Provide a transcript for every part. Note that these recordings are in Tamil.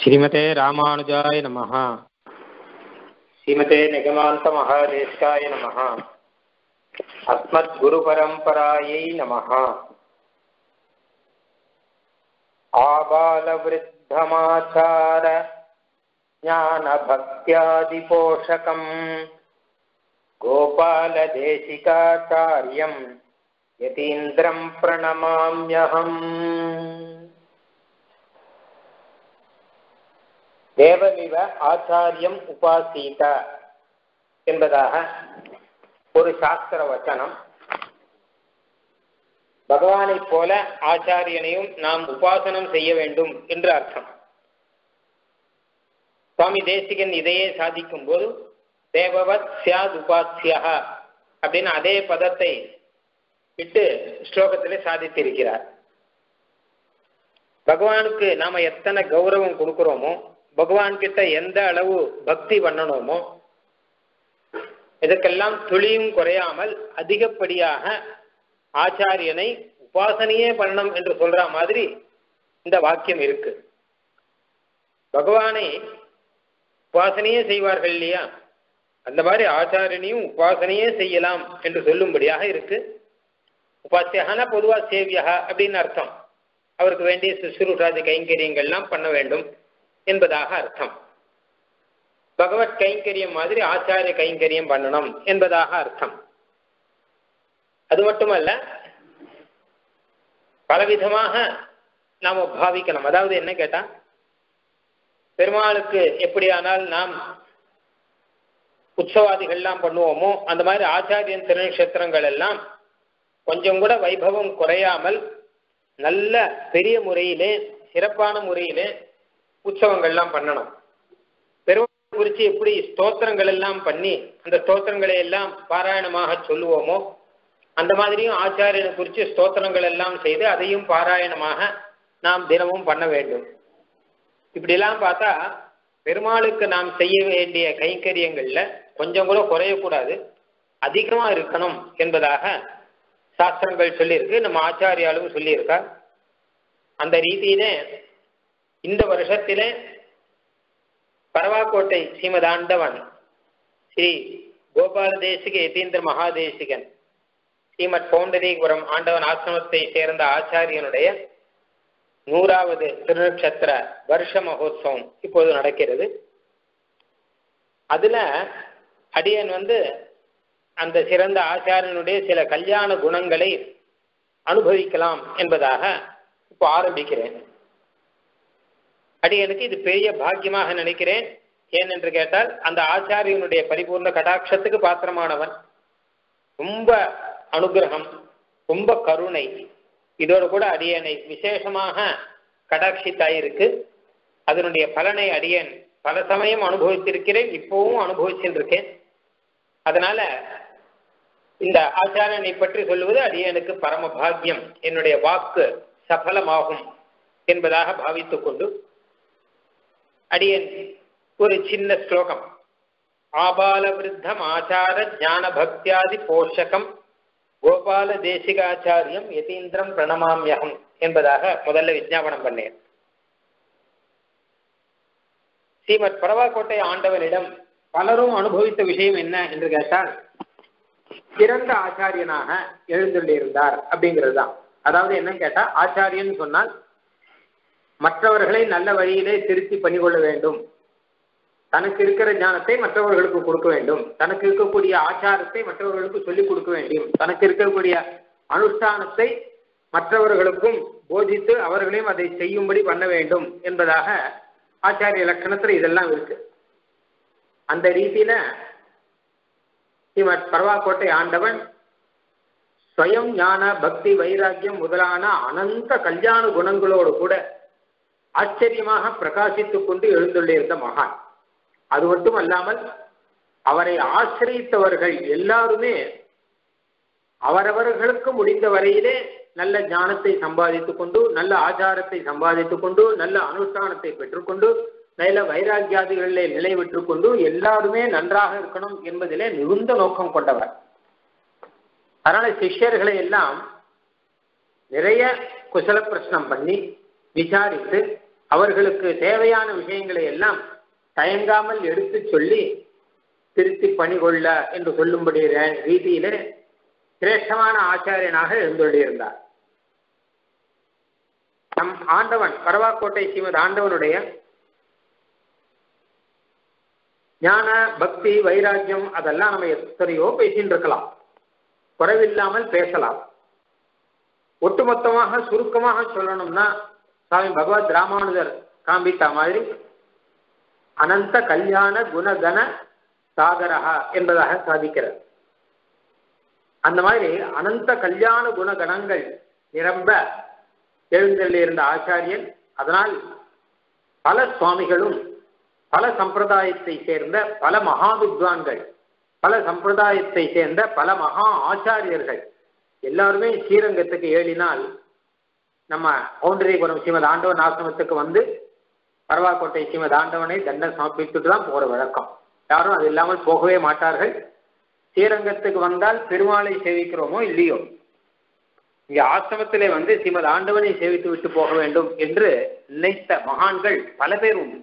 श्रीमते रामानुजाय नमः श्रीमते निगमान्तमहादेशाय नमः अस्मद्गुरुपरम्परायै नमः आबालवृद्धमाचार ज्ञानभक्त्यादिपोषकम् गोपालदेशिकाचार्यम् यतीन्द्रम् प्रणमाम्यहम् தேவமிவ ஆச்சாரியம் உபாசீத என்பதாக ஒரு சாஸ்திர வச்சனம் பகவானைப் போல ஆச்சாரியனையும் நாம் உபாசனம் செய்ய வேண்டும் என்று அர்த்தம் சுவாமி தேசிகன் இதையே சாதிக்கும் போது தேவவத் சியாத் உபாசியா அப்படின்னு அதே பதத்தை விட்டு ஸ்லோகத்திலே சாதித்திருக்கிறார் பகவானுக்கு நாம எத்தனை கௌரவம் கொடுக்கிறோமோ பகவான் கிட்ட எந்த அளவு பக்தி பண்ணணுமோ இதற்கெல்லாம் துளியும் குறையாமல் அதிகப்படியாக ஆச்சாரியனை உபாசனையே பண்ணணும் என்று சொல்ற மாதிரி இந்த வாக்கியம் இருக்கு பகவானை உபாசனையே செய்வார்கள் இல்லையா அந்த மாதிரி ஆச்சாரியனையும் உபாசனையே செய்யலாம் என்று சொல்லும்படியாக இருக்கு உபாசியகான பொதுவா சேவியா அப்படின்னு அர்த்தம் அவருக்கு வேண்டிய சுசுருஷாதி கைங்கரியங்கள்லாம் பண்ண வேண்டும் என்பதாக அர்த்தம் பகவத் கைங்கரியம் மாதிரி ஆச்சாரிய கைங்கரியம் பண்ணணும் என்பதாக அர்த்தம் அது மட்டுமல்ல பலவிதமாக நாம பாவிக்கணும் அதாவது என்ன கேட்டா பெருமாளுக்கு எப்படியானால் நாம் உற்சவாதிகள்லாம் பண்ணுவோமோ அந்த மாதிரி ஆச்சாரியன் திருநட்சத்திரங்கள் எல்லாம் கொஞ்சம் கூட வைபவம் குறையாமல் நல்ல பெரிய முறையிலே சிறப்பான முறையிலே உற்சவங்கள்லாம் பண்ணணும் பெருமாள் குறித்து எப்படி ஸ்தோத்திரங்கள் எல்லாம் பண்ணி அந்த ஸ்தோத்திரங்களை எல்லாம் பாராயணமாக சொல்லுவோமோ அந்த மாதிரியும் ஆச்சாரியனை குறித்து ஸ்தோத்திரங்கள் எல்லாம் செய்து அதையும் பாராயணமாக நாம் தினமும் பண்ண வேண்டும் இப்படிலாம் பார்த்தா பெருமாளுக்கு நாம் செய்ய வேண்டிய கைங்கரியங்கள்ல கொஞ்சம் கூட குறையக்கூடாது அதிகமா இருக்கணும் என்பதாக சாஸ்திரங்கள் சொல்லியிருக்கு நம்ம ஆச்சாரியாலும் சொல்லியிருக்கா அந்த ரீதியிலே இந்த வருஷத்திலே பரவாக்கோட்டை ஸ்ரீமதாண்டவன் ஸ்ரீ கோபால தேசிக யதீந்திர மகாதேசிகன் ஸ்ரீமத் பௌண்டரீபுரம் ஆண்டவன் ஆசிரமத்தை சேர்ந்த ஆச்சாரியனுடைய நூறாவது திருநட்சத்திர வருஷ மகோத்சவம் இப்போது நடக்கிறது அதுல அடியன் வந்து அந்த சிறந்த ஆச்சாரியனுடைய சில கல்யாண குணங்களை அனுபவிக்கலாம் என்பதாக இப்போ ஆரம்பிக்கிறேன் அடியனுக்கு இது பெரிய பாக்கியமாக நினைக்கிறேன் ஏனென்று கேட்டால் அந்த ஆச்சாரியனுடைய பரிபூர்ண கடாட்சத்துக்கு பாத்திரமானவன் ரொம்ப அனுகிரகம் ரொம்ப கருணை இதோடு கூட அடியனை விசேஷமாக கடாட்சித்தாயிருக்கு அதனுடைய பலனை அடியன் பல சமயம் அனுபவித்திருக்கிறேன் இப்பவும் அனுபவிச்சுருக்கேன் அதனால இந்த ஆச்சாரியனை பற்றி சொல்லுவது அடியனுக்கு பரம பாக்கியம் என்னுடைய வாக்கு சஃலமாகும் என்பதாக பாவித்துக் கொண்டு அடியன் ஒரு சின்ன ஸ்லோகம் ஆபால விருத்தம் ஆச்சார ஞான பக்தியாதி போஷகம் கோபால தேசிகாச்சாரியம் யதீந்திரம் பிரணமாமியகம் என்பதாக முதல்ல விஜாபனம் பண்ணேன் ஸ்ரீமத் பரவாக்கோட்டை ஆண்டவனிடம் பலரும் அனுபவித்த விஷயம் என்ன என்று கேட்டால் சிறந்த ஆச்சாரியனாக எழுந்துள்ளிருந்தார் அப்படிங்கிறது தான் அதாவது என்ன கேட்டா ஆச்சாரியன் சொன்னால் மற்றவர்களை நல்ல வழியிலே திருத்தி பண்ணிக்கொள்ள வேண்டும் தனக்கு இருக்கிற ஞானத்தை மற்றவர்களுக்கு கொடுக்க வேண்டும் தனக்கு இருக்கக்கூடிய ஆச்சாரத்தை மற்றவர்களுக்கு சொல்லிக் கொடுக்க வேண்டும் தனக்கு இருக்கக்கூடிய அனுஷ்டானத்தை மற்றவர்களுக்கும் போதித்து அவர்களையும் அதை செய்யும்படி பண்ண வேண்டும் என்பதாக ஆச்சாரிய லட்சணத்துல இதெல்லாம் இருக்கு அந்த ரீதியில ஸ்ரீமத் பரவாக்கோட்டை ஆண்டவன் ஸ்வயம் ஞான பக்தி வைராக்கியம் முதலான அனந்த கல்யாண குணங்களோடு கூட ஆச்சரியமாக பிரகாசித்துக் கொண்டு எழுந்துள்ளிருந்த மகான் அது மட்டும் அல்லாமல் அவரை ஆசிரியத்தவர்கள் எல்லாருமே அவரவர்களுக்கு முடிந்த வரையிலே நல்ல ஞானத்தை சம்பாதித்துக் கொண்டு நல்ல ஆச்சாரத்தை சம்பாதித்துக் கொண்டு நல்ல அனுஷ்டானத்தை பெற்றுக்கொண்டு நல்ல வைராக்கியாதிகளிலே நிலை பெற்றுக் கொண்டு எல்லாருமே நன்றாக இருக்கணும் என்பதிலே மிகுந்த நோக்கம் கொண்டவர் அதனால சிஷ்யர்களை எல்லாம் நிறைய குசல பிரச்சனம் பண்ணி விசாரித்து அவர்களுக்கு தேவையான விஷயங்களை எல்லாம் தயங்காமல் எடுத்து சொல்லி திருத்தி பணிகொள்ள என்று சொல்லும்படி ரீதியிலே சிரேஷ்டமான ஆச்சாரியனாக எழுந்தொள்ளியிருந்தார் நம் ஆண்டவன் பரவாக்கோட்டை ஸ்ரீமத் ஆண்டவனுடைய ஞான பக்தி வைராக்கியம் அதெல்லாம் நம்ம எத்தனையோ பேசின்னு இருக்கலாம் குறைவில்லாமல் பேசலாம் ஒட்டுமொத்தமாக சுருக்கமாக சொல்லணும்னா சுவாமி பகவத் ராமானுஜர் காண்பித்த மாதிரி அனந்த கல்யாண குணகன சாகரஹா என்பதாக சாதிக்கிறார் அந்த மாதிரி அனந்த கல்யாண குணகணங்கள் நிரம்ப எழுந்தள்ளியிருந்த ஆச்சாரியன் அதனால் பல சுவாமிகளும் பல சம்பிரதாயத்தை சேர்ந்த பல மகா வித்வான்கள் பல சம்பிரதாயத்தை சேர்ந்த பல மகா ஆச்சாரியர்கள் எல்லாருமே ஸ்ரீரங்கத்துக்கு ஏழினால் நம்ம பவுண்டரிபுரம் ஸ்ரீமத் ஆண்டவன் ஆசிரமத்துக்கு வந்து பரவாக்கோட்டை ஸ்ரீமத் ஆண்டவனை தண்டம் சமர்ப்பித்துட்டு தான் போற வழக்கம் யாரும் அது இல்லாமல் போகவே மாட்டார்கள் ஸ்ரீரங்கத்துக்கு வந்தால் பெருமாளை சேவிக்கிறோமோ இல்லையோ இங்க ஆசிரமத்திலே வந்து ஸ்ரீமத் ஆண்டவனை சேவித்து விட்டு போக வேண்டும் என்று நினைத்த மகான்கள் பல பேர் உண்டு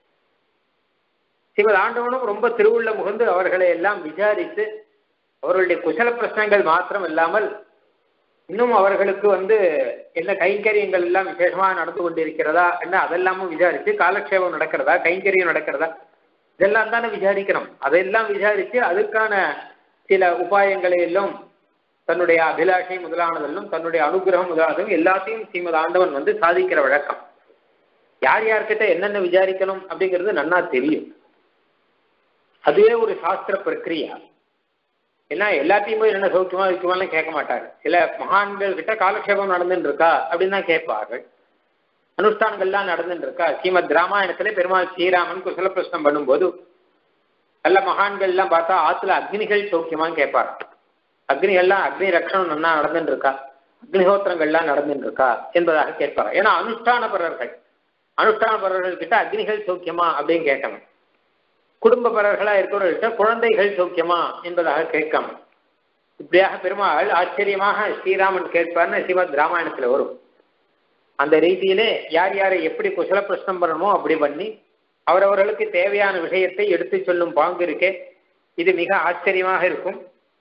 ஸ்ரீமத் ஆண்டவனும் ரொம்ப திருவுள்ள முகந்து அவர்களை எல்லாம் விசாரித்து அவர்களுடைய குசல பிரச்சனைகள் மாத்திரம் இல்லாமல் இன்னும் அவர்களுக்கு வந்து என்ன கைங்கரியங்கள் எல்லாம் விசேஷமாக நடந்து கொண்டிருக்கிறதா என்ன அதெல்லாமும் விசாரித்து காலக்ஷேபம் நடக்கிறதா கைங்கரியம் நடக்கிறதா இதெல்லாம் தானே விசாரிக்கிறோம் அதையெல்லாம் விசாரித்து அதுக்கான சில உபாயங்களை எல்லாம் தன்னுடைய அபிலாஷை முதலானதெல்லாம் தன்னுடைய அனுகிரகம் முதலானதும் எல்லாத்தையும் ஸ்ரீமத் ஆண்டவன் வந்து சாதிக்கிற வழக்கம் யார் யார்கிட்ட என்னென்ன விசாரிக்கணும் அப்படிங்கிறது நன்னா தெரியும் அதுவே ஒரு சாஸ்திர பிரக்கிரியா ஏன்னா எல்லாத்தையும் போய் என்ன சௌக்கியமா இருக்குமாலாம் கேட்க மாட்டாங்க சில மகான்கள் கிட்ட காலக்ஷேபம் நடந்துட்டு இருக்கா அப்படின்னு தான் கேட்பார்கள் அனுஷ்டானங்கள்லாம் நடந்துட்டு இருக்கா ஸ்ரீமத் ராமாயணத்துல பெருமாள் ஸ்ரீராமன் குசல பிரச்சனம் பண்ணும்போது நல்ல மகான்கள்லாம் பார்த்தா ஆத்துல அக்னிகள் சௌக்கியமான்னு கேட்பார் அக்னிகள்லாம் அக்னி ரட்சணம் நல்லா நடந்துட்டு இருக்கா அக்னிஹோத்திரங்கள்லாம் நடந்துட்டு இருக்கா என்பதாக கேட்பார் ஏன்னா அனுஷ்டானபரர்கள் அனுஷ்டானபரர்கள் கிட்ட அக்னிகள் சௌக்கியமா அப்படின்னு கேட்கணும் குடும்பப்பரர்களா இருக்கிறவர்கள்ட்ட குழந்தைகள் சௌக்கியமா என்பதாக கேட்காம இப்படியாக பெருமாள் ஆச்சரியமாக ஸ்ரீராமன் கேட்பார்னு ஸ்ரீமத் ராமாயணத்துல வரும் அந்த ரீதியிலே யார் யாரை எப்படி குசல பிரச்சனம் பண்ணணுமோ அப்படி பண்ணி அவரவர்களுக்கு தேவையான விஷயத்தை எடுத்து சொல்லும் பாங்கு இருக்கே இது மிக ஆச்சரியமாக இருக்கும்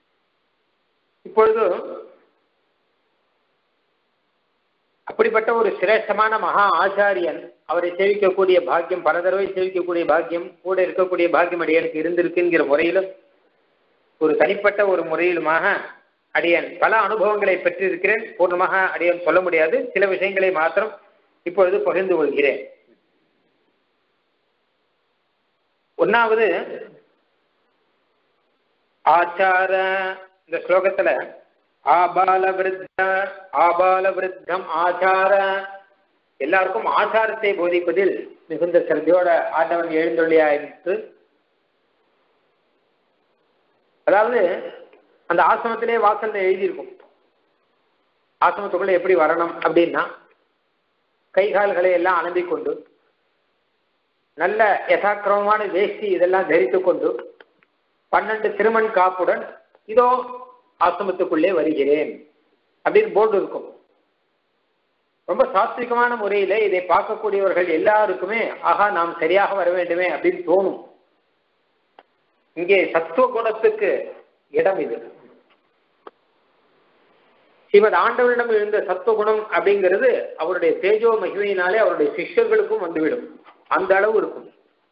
இப்பொழுது அப்படிப்பட்ட ஒரு சிரேஷ்டமான மகா ஆச்சாரியன் அவரை சேவிக்கக்கூடிய பாக்கியம் பல தடவை சேவிக்கக்கூடிய பாக்கியம் கூட இருக்கக்கூடிய பாக்கியம் அடியனுக்கு இருந்திருக்குங்கிற முறையிலும் ஒரு தனிப்பட்ட ஒரு முறையிலுமாக அடியன் பல அனுபவங்களை பெற்றிருக்கிறேன் பூர்ணமாக அடியன் சொல்ல முடியாது சில விஷயங்களை மாத்திரம் இப்பொழுது பகிர்ந்து கொள்கிறேன் ஒன்னாவது ஆச்சார இந்த ஸ்லோகத்துல ஆபால விருத்த ஆபால விருத்தம் ஆச்சார எல்லாருக்கும் ஆச்சாரத்தை போதிப்பதில் மிகுந்த சிரத்தையோட ஆண்டவன் எழுந்தொழியா என்று அதாவது அந்த ஆசிரமத்திலே வாசல்ல எழுதியிருக்கும் ஆசிரமத்துக்குள்ள எப்படி வரணும் அப்படின்னா கை கால்களை எல்லாம் அலம்பிக் கொண்டு நல்ல யதாக்கிரமமான வேஷ்டி இதெல்லாம் தரித்து கொண்டு பன்னெண்டு திருமண் காப்புடன் இதோ ஆசிரமத்துக்குள்ளே வருகிறேன் அப்படின்னு போர்டு இருக்கும் ரொம்ப சாத்விகமான முறையில இதை பார்க்கக்கூடியவர்கள் எல்லாருக்குமே ஆகா நாம் சரியாக வர வேண்டுமே அப்படின்னு தோணும் இங்கே சத்துவ குணத்துக்கு இடம் இது ஸ்ரீமத் ஆண்டவனிடம் இருந்த சத்துவகுணம் அப்படிங்கிறது அவருடைய தேஜோ மகிமையினாலே அவருடைய சிஷ்யர்களுக்கும் வந்துவிடும் அந்த அளவு இருக்கும்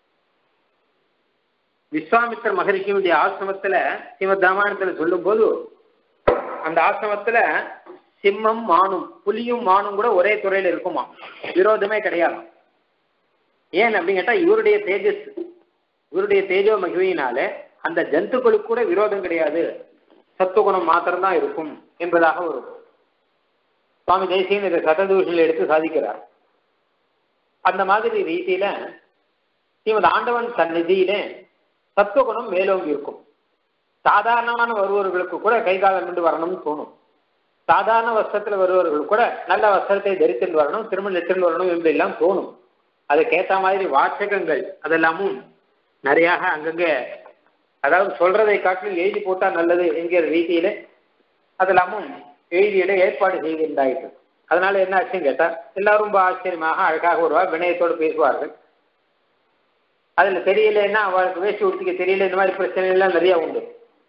விஸ்வாமித்திர மகரிஷியுடைய ஆசிரமத்துல ஸ்ரீமத் ராமாயணத்துல சொல்லும் போது அந்த ஆசிரமத்துல சிம்மம் மானும் புலியும் மானும் கூட ஒரே துறையில இருக்குமா விரோதமே கிடையாது ஏன் அப்படின்னு கேட்டா இவருடைய தேஜஸ் இவருடைய தேஜோ மகிமையினால அந்த ஜந்துக்களுக்கு கூட விரோதம் கிடையாது சத்துவகுணம் மாத்திரம்தான் இருக்கும் என்பதாக வரும் சுவாமி தேசியன் இதை சததூஷில் எடுத்து சாதிக்கிறார் அந்த மாதிரி ரீதியில ஸ்ரீமத் ஆண்டவன் சந்நிதியிலே சத்துவகுணம் மேலோங்கி இருக்கும் சாதாரணமான வருபவர்களுக்கு கூட கை காலம் கொண்டு வரணும்னு தோணும் சாதாரண வஸ்திரத்துல வருபவர்கள் கூட நல்ல வஸ்திரத்தை தரித்துட்டு வரணும் திரும்ப நெற்றில் வரணும் என்று எல்லாம் தோணும் அதுக்கேற்ற மாதிரி வாசகங்கள் அதெல்லாமும் நிறையாக அங்கங்கே அதாவது சொல்றதை காட்டிலும் எழுதி போட்டா நல்லது என்கிற ரீதியில அதெல்லாமும் எழுதியில ஏற்பாடு செய்திருந்தாயிற்று அதனால என்ன ஆச்சுன்னு கேட்டா எல்லாரும் ரொம்ப ஆச்சரியமாக அழகாக வருவா வினயத்தோடு பேசுவார்கள் அதுல தெரியலன்னா அவளுக்கு வேஷ்டி உடுத்திக்க தெரியல இந்த மாதிரி பிரச்சனை எல்லாம் நிறைய உண்டு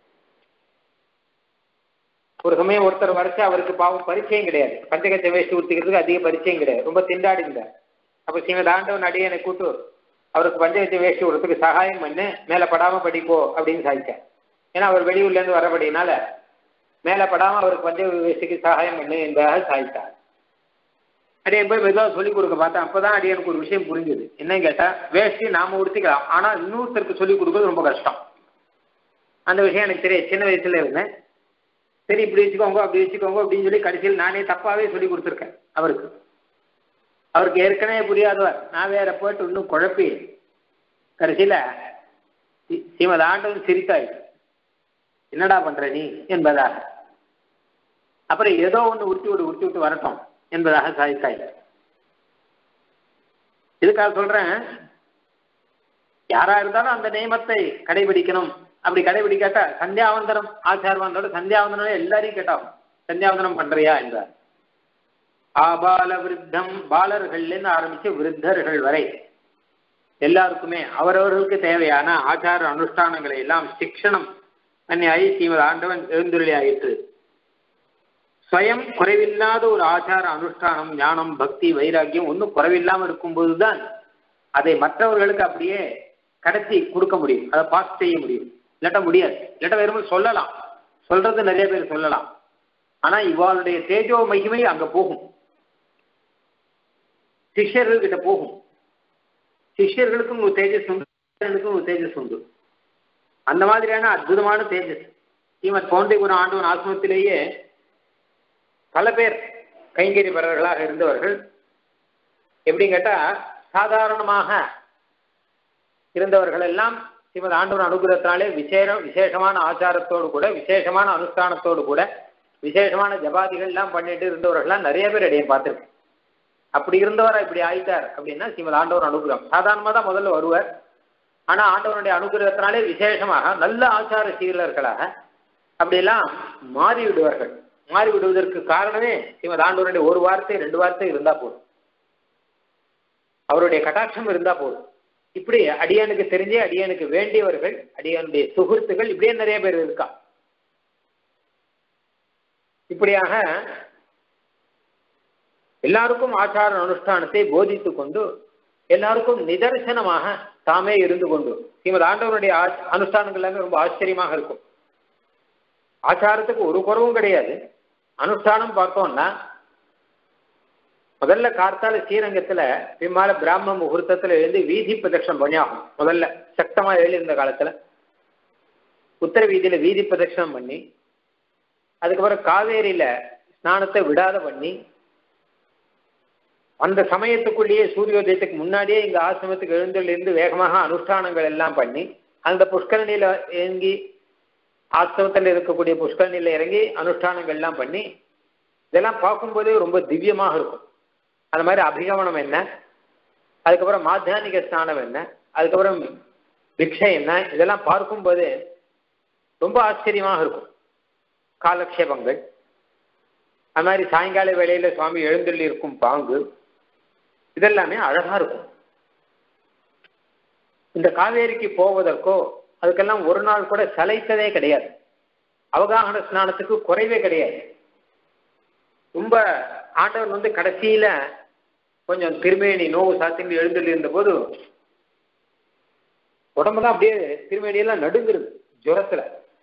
ஒரு சமயம் ஒருத்தர் வரைச்சு அவருக்கு பாவம் பரிச்சயம் கிடையாது பஞ்சகச்ச வேஷ்டி உடுத்திக்கிறதுக்கு அதிக பரிச்சயம் கிடையாது ரொம்ப திண்டாடி இருந்தார் அப்ப ஸ்ரீமத் ஆண்டவன் அடியனை கூட்டு அவருக்கு பஞ்சகச்ச வேஷ்டி உடுறதுக்கு சகாயம் பண்ணு மேல படாம படிப்போ அப்படின்னு சாதிச்சார் ஏன்னா அவர் வெளியூர்ல இருந்து வரபடினால மேல படாம அவருக்கு பஞ்ச வேஷ்டிக்கு சகாயம் பண்ணு என்பதாக சாதித்தார் அடியன் போய் மெதுவாக சொல்லிக் கொடுக்க பார்த்தேன் அப்பதான் அடியனுக்கு ஒரு விஷயம் புரிஞ்சுது என்னன்னு கேட்டா வேஷ்டி நாம உடுத்திக்கலாம் ஆனா இன்னொருத்தருக்கு சொல்லிக் கொடுக்கறது ரொம்ப கஷ்டம் அந்த விஷயம் எனக்கு தெரியும் சின்ன வயசுல இருந்தேன் சரி இப்படி வச்சுக்கோங்க அப்படி வச்சுக்கோங்க அப்படின்னு சொல்லி கடைசியில் நானே தப்பாவே சொல்லி கொடுத்துருக்கேன் அவருக்கு அவருக்கு ஏற்கனவே புரியாதவர் நான் வேற போயிட்டு இன்னும் குழப்பி கடைசியில சி- ஸ்ரீமத் ஆண்டவன் சிரித்தாய் என்னடா பண்ற நீ என்பதாக அப்புறம் ஏதோ ஒன்று உருட்டி விட்டு உருட்டி விட்டு வரட்டும் என்பதாக சாதித்தாய் இதுக்காக சொல்றேன் யாரா இருந்தாலும் அந்த நியமத்தை கடைபிடிக்கணும் அப்படி கடைபிடிக்காட்டா சந்தியாவந்தனம் ஆச்சாரவாந்தோட சந்தியாவந்தனம் எல்லாரையும் கேட்டாகும் சந்தியாவந்தனம் பண்றியா என்றார் ஆபால விருத்தம் பாலர்கள்லேருந்து ஆரம்பிச்சு விருத்தர்கள் வரை எல்லாருக்குமே அவரவர்களுக்கு தேவையான ஆச்சார அனுஷ்டானங்களை எல்லாம் சிக்ஷணம் அந்நியாயி ஸ்ரீமத் ஆண்டவன் எழுந்துள்ளி ஆயிற்று ஸ்வயம் குறைவில்லாத ஒரு ஆச்சார அனுஷ்டானம் ஞானம் பக்தி வைராக்கியம் ஒன்றும் குறைவில்லாமல் இருக்கும்போதுதான் அதை மற்றவர்களுக்கு அப்படியே கடத்தி கொடுக்க முடியும் அதை பாஸ் செய்ய முடியும் இல்லாட்ட முடியாது இல்லாட்ட வெறும் சொல்லலாம் சொல்றது நிறைய பேர் சொல்லலாம் ஆனா இவாளுடைய தேஜோ மகிமை அங்க போகும் சிஷ்யர்கள் கிட்ட போகும் சிஷ்யர்களுக்கும் ஒரு தேஜஸ் உண்டு சிஷ்யர்களுக்கும் ஒரு தேஜஸ் உண்டு அந்த மாதிரியான அற்புதமான தேஜஸ் ஸ்ரீமத் பவுண்டிபுரம் ஆண்டவன் ஆசிரமத்திலேயே பல பேர் கைங்கறி பெறவர்களாக இருந்தவர்கள் எப்படின்னு கேட்டா சாதாரணமாக இருந்தவர்கள் எல்லாம் ஸ்ரீமத் ஆண்டவன் அனுகிரகத்தினாலே விசேஷம் விசேஷமான ஆச்சாரத்தோடு கூட விசேஷமான அனுஷ்டானத்தோடு கூட விசேஷமான ஜபாதிகள் எல்லாம் பண்ணிட்டு இருந்தவர்கள்லாம் நிறைய பேர் இடையே பார்த்திருக்கேன் அப்படி இருந்தவரா இப்படி ஆயிட்டார் அப்படின்னா ஸ்ரீமத் ஆண்டவர் அனுகிரகம் சாதாரணமாக தான் முதல்ல வருவார் ஆனா ஆண்டவனுடைய அனுகிரகத்தினாலே விசேஷமாக நல்ல ஆச்சார சீலர்களாக அப்படியெல்லாம் மாறி விடுவார்கள் மாறி விடுவதற்கு காரணமே ஸ்ரீமத் ஆண்டவருடைய ஒரு வார்த்தை ரெண்டு வார்த்தை இருந்தா போதும் அவருடைய கட்டாட்சம் இருந்தா போதும் இப்படி அடியானுக்கு தெரிஞ்சே அடியானுக்கு வேண்டியவர்கள் அடியானுடைய சுகிருத்துகள் இப்படியே நிறைய பேர் இருக்கா இப்படியாக எல்லாருக்கும் ஆச்சார அனுஷ்டானத்தை போதித்துக் கொண்டு எல்லாருக்கும் நிதர்சனமாக தாமே இருந்து கொண்டு ஸ்ரீமத் ஆண்டவனுடைய ஆ- அனுஷ்டானங்கள் எல்லாமே ரொம்ப ஆச்சரியமாக இருக்கும் ஆச்சாரத்துக்கு ஒரு குறவும் கிடையாது அனுஷ்டானம் பார்த்தோம்னா முதல்ல கார்த்தால ஸ்ரீரங்கத்துல பிம்மால பிராம முகூர்த்தத்துல எழுந்து வீதி பிரதட்சணம் பண்ணியாகும் முதல்ல சக்தமா எழுதியிருந்த காலத்துல உத்தர வீதியில வீதி பிரதட்சணம் பண்ணி அதுக்கப்புறம் காவேரியில ஸ்நானத்தை விடாத பண்ணி அந்த சமயத்துக்குள்ளேயே சூரியோதயத்துக்கு முன்னாடியே இங்க ஆசிரமத்துக்கு எழுந்தல் இருந்து வேகமாக அனுஷ்டானங்கள் எல்லாம் பண்ணி அந்த புஷ்கரணியில இறங்கி ஆசிரமத்தில் இருக்கக்கூடிய புஷ்கரணியில இறங்கி அனுஷ்டானங்கள் எல்லாம் பண்ணி இதெல்லாம் பார்க்கும்போதே ரொம்ப திவ்யமாக இருக்கும் அது மாதிரி அபிகமனம் என்ன அதுக்கப்புறம் மாத்தியானிக ஸ்நானம் என்ன அதுக்கப்புறம் பிக்ஷை என்ன இதெல்லாம் பார்க்கும்போது ரொம்ப ஆச்சரியமாக இருக்கும் காலக்ஷேபங்கள் அது மாதிரி சாயங்கால வேளையில சுவாமி எழுந்தள்ளி இருக்கும் பாங்கு இதெல்லாமே அழகா இருக்கும் இந்த காவேரிக்கு போவதற்கோ அதுக்கெல்லாம் ஒரு நாள் கூட சளைத்ததே கிடையாது அவகாகன ஸ்நானத்துக்கு குறைவே கிடையாது ரொம்ப ஆண்டவன் வந்து கடைசியில கொஞ்சம் திருமேனி நோவு சாத்தின்னு எழுந்தள்ளி இருந்த போது உடம்பெல்லாம் அப்படியே திருமேனியெல்லாம் நடுங்குறது ஜுரத்துல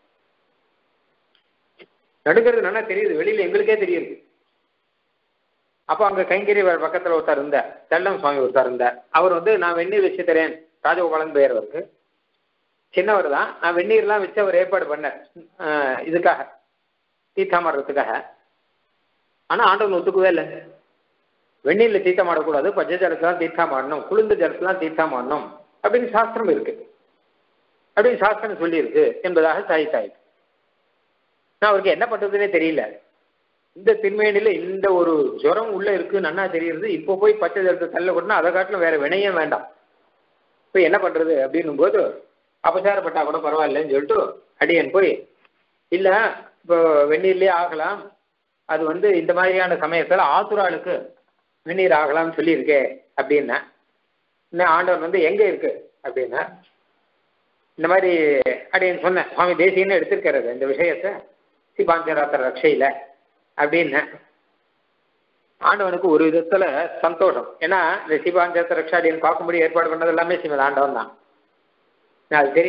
நடுங்கிறது நல்லா தெரியுது வெளியில எங்களுக்கே தெரியுது அப்போ அங்க கைங்கரி பக்கத்துல ஒருத்தர் இருந்தார் செல்லம் சுவாமி ஒருத்தர் இருந்தார் அவர் வந்து நான் வெந்நீர் வச்சு தரேன் ராஜகோபாலன் பெயர் அவருக்கு சின்னவர் தான் நான் வெந்நீர்லாம் வச்சு அவர் ஏற்பாடு பண்ணேன் ஆஹ் இதுக்காக தீர்த்தாமடுறதுக்காக ஆனா ஆண்டவன் ஒத்துக்கவே இல்லை வெந்நீர்ல தீர்த்தம் ஆடக்கூடாது பச்சை ஜலத்துல தான் தீர்த்தம் ஆடணும் குளிர்ந்த ஜலத்துல தான் தீர்த்தம் ஆடணும் அப்படின்னு சாஸ்திரம் இருக்கு அப்படின்னு சாஸ்திரம் சொல்லியிருக்கு என்பதாக சாதித்தாயிற்று நான் அவருக்கு என்ன பண்றதுன்னே தெரியல இந்த திருமேனில இந்த ஒரு ஜுரம் உள்ள இருக்கு நன்னா தெரியுது இப்போ போய் பச்சை ஜலத்தை தள்ள கொட்டினா அதை காட்டிலும் வேற வினையும் வேண்டாம் இப்போ என்ன பண்றது அப்படின்னும் போது அபசாரப்பட்டா கூட பரவாயில்லன்னு சொல்லிட்டு அடியன் போய் இல்ல இப்போ வெந்நீர்லயே ஆகலாம் அது வந்து இந்த மாதிரியான சமயத்துல ஆத்துராளுக்கு வெந்நீர் ஆகலாம்னு சொல்லியிருக்கே அப்படின்னா இன்னும் ஆண்டவர் வந்து எங்க இருக்கு அப்படின்னா இந்த மாதிரி அப்படின்னு சொன்னேன் சுவாமி தேசியன்னு எடுத்திருக்கிறது இந்த விஷயத்த சிபாஞ்சராத்திர ரக்ஷையில அப்படின்னு ஆண்டவனுக்கு ஒரு விதத்துல சந்தோஷம் ஏன்னா இந்த சிபாஞ்சராத்திர ரக்ஷா அப்படின்னு பார்க்கும்படி ஏற்பாடு பண்ணது எல்லாமே சிவன் ஆண்டவன் தான் அது சரி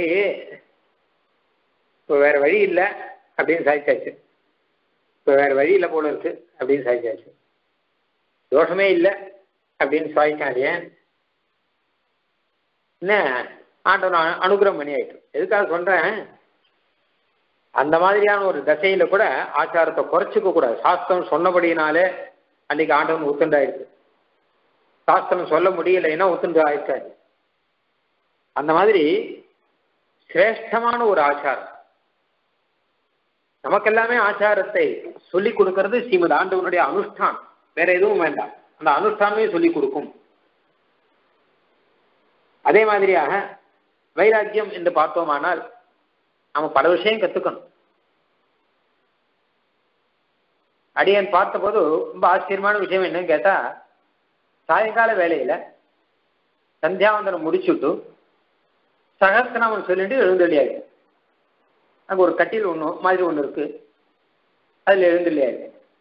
இப்போ வேற வழி இல்லை அப்படின்னு சாதிச்சாச்சு இப்போ வேற வழி இல்லை போல இருக்கு அப்படின்னு சாதிச்சாச்சு தோஷமே இல்லை அப்படின்னு சாதிச்சான் ஏன் என்ன ஆண்டவன் அனு- அனுகிரகம் பண்ணி ஆயிட்டு எதுக்காக சொல்றேன் அந்த மாதிரியான ஒரு தசையில கூட ஆச்சாரத்தை குறைச்சிக்க கூடாது சாஸ்திரம் சொன்னபடினாலே அன்னைக்கு ஆண்டவன் உத்துண்டாயிருக்கு சாஸ்திரம் சொல்ல முடியலைன்னா உத்துண்டு ஆயிட்டாரு அந்த மாதிரி சிரேஷ்டமான ஒரு ஆச்சாரம் நமக்கெல்லாமே ஆச்சாரத்தை சொல்லி கொடுக்கிறது ஸ்ரீமத் ஆண்டவனுடைய அனுஷ்டான் வேற எதுவும் வேண்டாம் அந்த அனுஷ்டானமே சொல்லி கொடுக்கும் அதே மாதிரியாக வைராக்கியம் என்று பார்த்தோமானால் நம்ம பல விஷயம் கத்துக்கணும் அடியன் பார்த்தபோது ரொம்ப ஆச்சரியமான விஷயம் என்னன்னு கேட்டா சாயங்கால வேலையில சந்தியாவந்தனம் முடிச்சுட்டு சகஸ்திரநாமம் சொல்லிட்டு எழுந்தொழியாயிரு அங்க ஒரு கட்டில் ஒன்று மாதிரி ஒன்று இருக்கு அதுல எழுந்தொழியாயிரு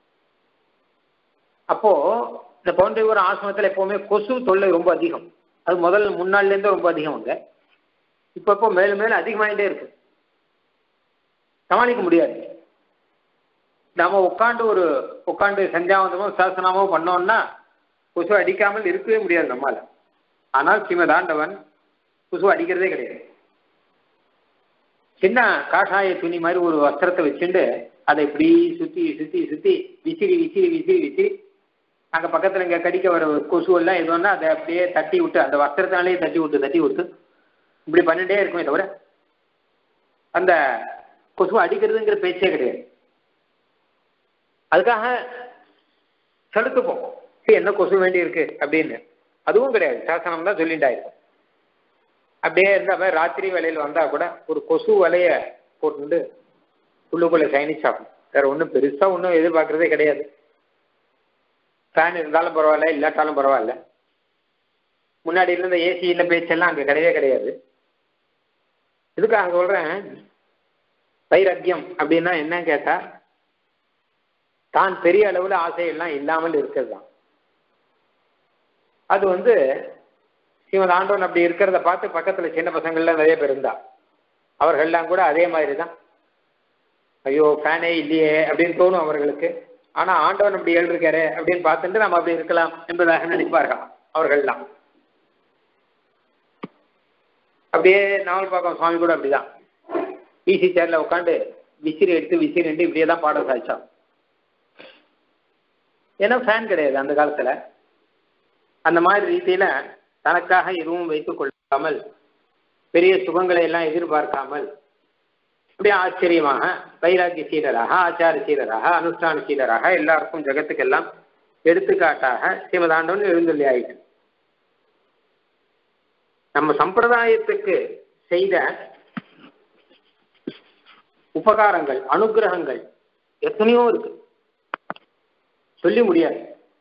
அப்போ இந்த பவுண்டரிபுரம் ஆசிரமத்தில் எப்பவுமே கொசு தொல்லை ரொம்ப அதிகம் அது முதல்ல முன்னாள்ல இருந்தே ரொம்ப அதிகம் அங்க இப்போ இப்போ மேலும் மேலும் அதிகமாயிட்டே இருக்கு சமாளிக்க முடியாது நாம உட்காந்து ஒரு உட்காந்து சந்தியாவந்தமோ சாசனமோ பண்ணோம்னா கொசு அடிக்காமல் இருக்கவே முடியாது நம்மால ஆனால் ஸ்ரீமதாண்டவன் கொசு அடிக்கிறதே கிடையாது சின்ன காஷாய துணி மாதிரி ஒரு வஸ்திரத்தை வச்சுட்டு அதை இப்படி சுத்தி சுத்தி சுத்தி விசிறி விசிறி விசிறி விசிறி அங்க பக்கத்துல இங்க கடிக்க வர கொசு எல்லாம் எதுனா அதை அப்படியே தட்டி விட்டு அந்த வஸ்திரத்தினாலேயே தட்டி விட்டு தட்டி விட்டு இப்படி பண்ணிட்டே இருக்குமே தவிர அந்த கொசு அடிக்கிறதுங்கிற பேச்சே கிடையாது அதுக்காக செலுத்துப்போம் சரி, என்ன கொசு வேண்டி இருக்கு அப்படின்னு அதுவும் கிடையாது சாசனம் தான் சொல்லிட்டாயிருக்கும் அப்படியே இருந்தா மாதிரி ராத்திரி வேலையில் வந்தா கூட ஒரு கொசு வலைய போட்டுட்டு உள்ளுக்குள்ள சயனிச்சாகும் வேற ஒன்றும் பெருசா ஒன்றும் எதிர்பார்க்கறதே கிடையாது ஃபேன் இருந்தாலும் பரவாயில்ல இல்லாட்டாலும் பரவாயில்ல முன்னாடி இருந்த ஏசி இல்லை பேச்செல்லாம் அங்கே கிடையவே கிடையாது இதுக்காக சொல்றேன் வைராக்கியம் அப்படின்னா என்ன கேட்டா தான் பெரிய அளவுல ஆசையெல்லாம் இல்லாமல் இருக்கிறது தான் அது வந்து ஸ்ரீமத் ஆண்டவன் அப்படி இருக்கிறத பார்த்து பக்கத்துல சின்ன பசங்கள்லாம் நிறைய பேர் இருந்தா அவர்கள்லாம் கூட அதே மாதிரி தான் ஐயோ ஃபேனே இல்லையே அப்படின்னு தோணும் அவர்களுக்கு ஆனா ஆண்டவன் அப்படி எழுதிருக்காரு அப்படின்னு பார்த்துட்டு நம்ம அப்படி இருக்கலாம் என்பதாக நினைப்பார்கள் அவர்கள்லாம் அப்படியே நாவல் பார்க்கும் சுவாமி கூட அப்படிதான் ஈசி சேர்ல உட்காந்து விசிறி எடுத்து விசிறி எடுத்து இப்படியே தான் பாடம் சாய்ச்சான் ஏன்னா ஃபேன் கிடையாது அந்த காலத்துல அந்த மாதிரி ரீதியில தனக்காக எதுவும் வைத்துக் கொள்ளாமல் பெரிய சுகங்களை எல்லாம் எதிர்பார்க்காமல் அப்படியே ஆச்சரியமாக வைராக்கிய சீடராக ஆச்சார சீடராக அனுஷ்டான சீடராக எல்லாருக்கும் ஜெகத்துக்கெல்லாம் எடுத்துக்காட்டாக ஸ்ரீமதாண்டவன் எழுந்தொல்லி ஆயிட்டு நம்ம சம்பிரதாயத்துக்கு செய்த உபகாரங்கள் அனுகிரகங்கள் எத்தனையோ இருக்கு சொல்லி முடியாது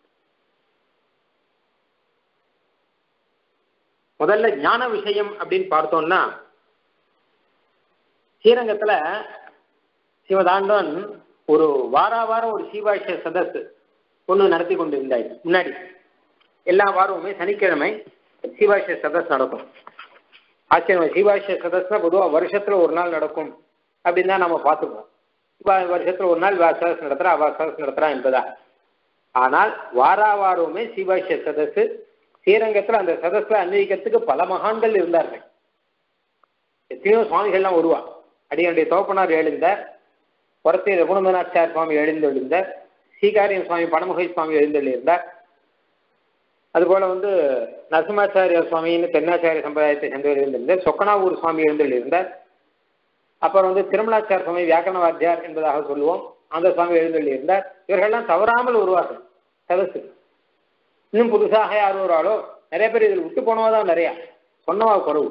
முதல்ல ஞான விஷயம் அப்படின்னு பார்த்தோம்னா ஸ்ரீரங்கத்துல சிவதாண்டவன் ஒரு வாரா வாரம் ஒரு சீவாஷ்ய சதஸ் ஒன்று நடத்தி கொண்டு இருந்தாய் முன்னாடி எல்லா வாரமுமே சனிக்கிழமை சீவாஷ்ய சதஸ் நடக்கும் ஆச்சரியம் சீவாஷ்ய சதஸ்னா பொதுவாக வருஷத்துல ஒரு நாள் நடக்கும் அப்படின்னு தான் நம்ம பார்த்துப்போம் இப்போ வருஷத்துல ஒரு நாள் சதஸ் நடத்துறா அவ சதஸ் நடத்துறா என்பதா ஆனால் வாரா வாரமுமே சீவாஷ்ய சதஸ் ஸ்ரீரங்கத்துல அந்த சதஸ்ல அன்வயிக்கிறதுக்கு பல மகான்கள் இருந்தார்கள் எத்தனையோ சுவாமிகள்லாம் வருவா அடியனுடைய தோப்பனார் எழுந்தார் புறத்தே ரகுணமனாச்சார் சுவாமி எழுந்தெழுந்தார் ஸ்ரீகாரியம் சுவாமி பணமுகை சுவாமி எழுந்தெழுந்தார் அதுபோல வந்து நரசிம்மாச்சாரிய சுவாமின்னு தென்னாச்சாரிய சம்பிரதாயத்தை சேர்ந்தவர் எழுந்திருந்தார் சொக்கனாவூர் சுவாமி எழுந்தெழுந்தார் அப்புறம் வந்து திருமலாச்சார சுவாமி வியாக்கரண வாத்தியார் என்பதாக சொல்லுவோம் அந்த சுவாமி எழுந்தெழுந்தார் இவர்கள்லாம் தவறாமல் வருவார்கள் சதசு இன்னும் புதுசாக யார் வருவாளோ நிறைய பேர் இதில் விட்டு போனவா தான் நிறையா சொன்னவா குறவு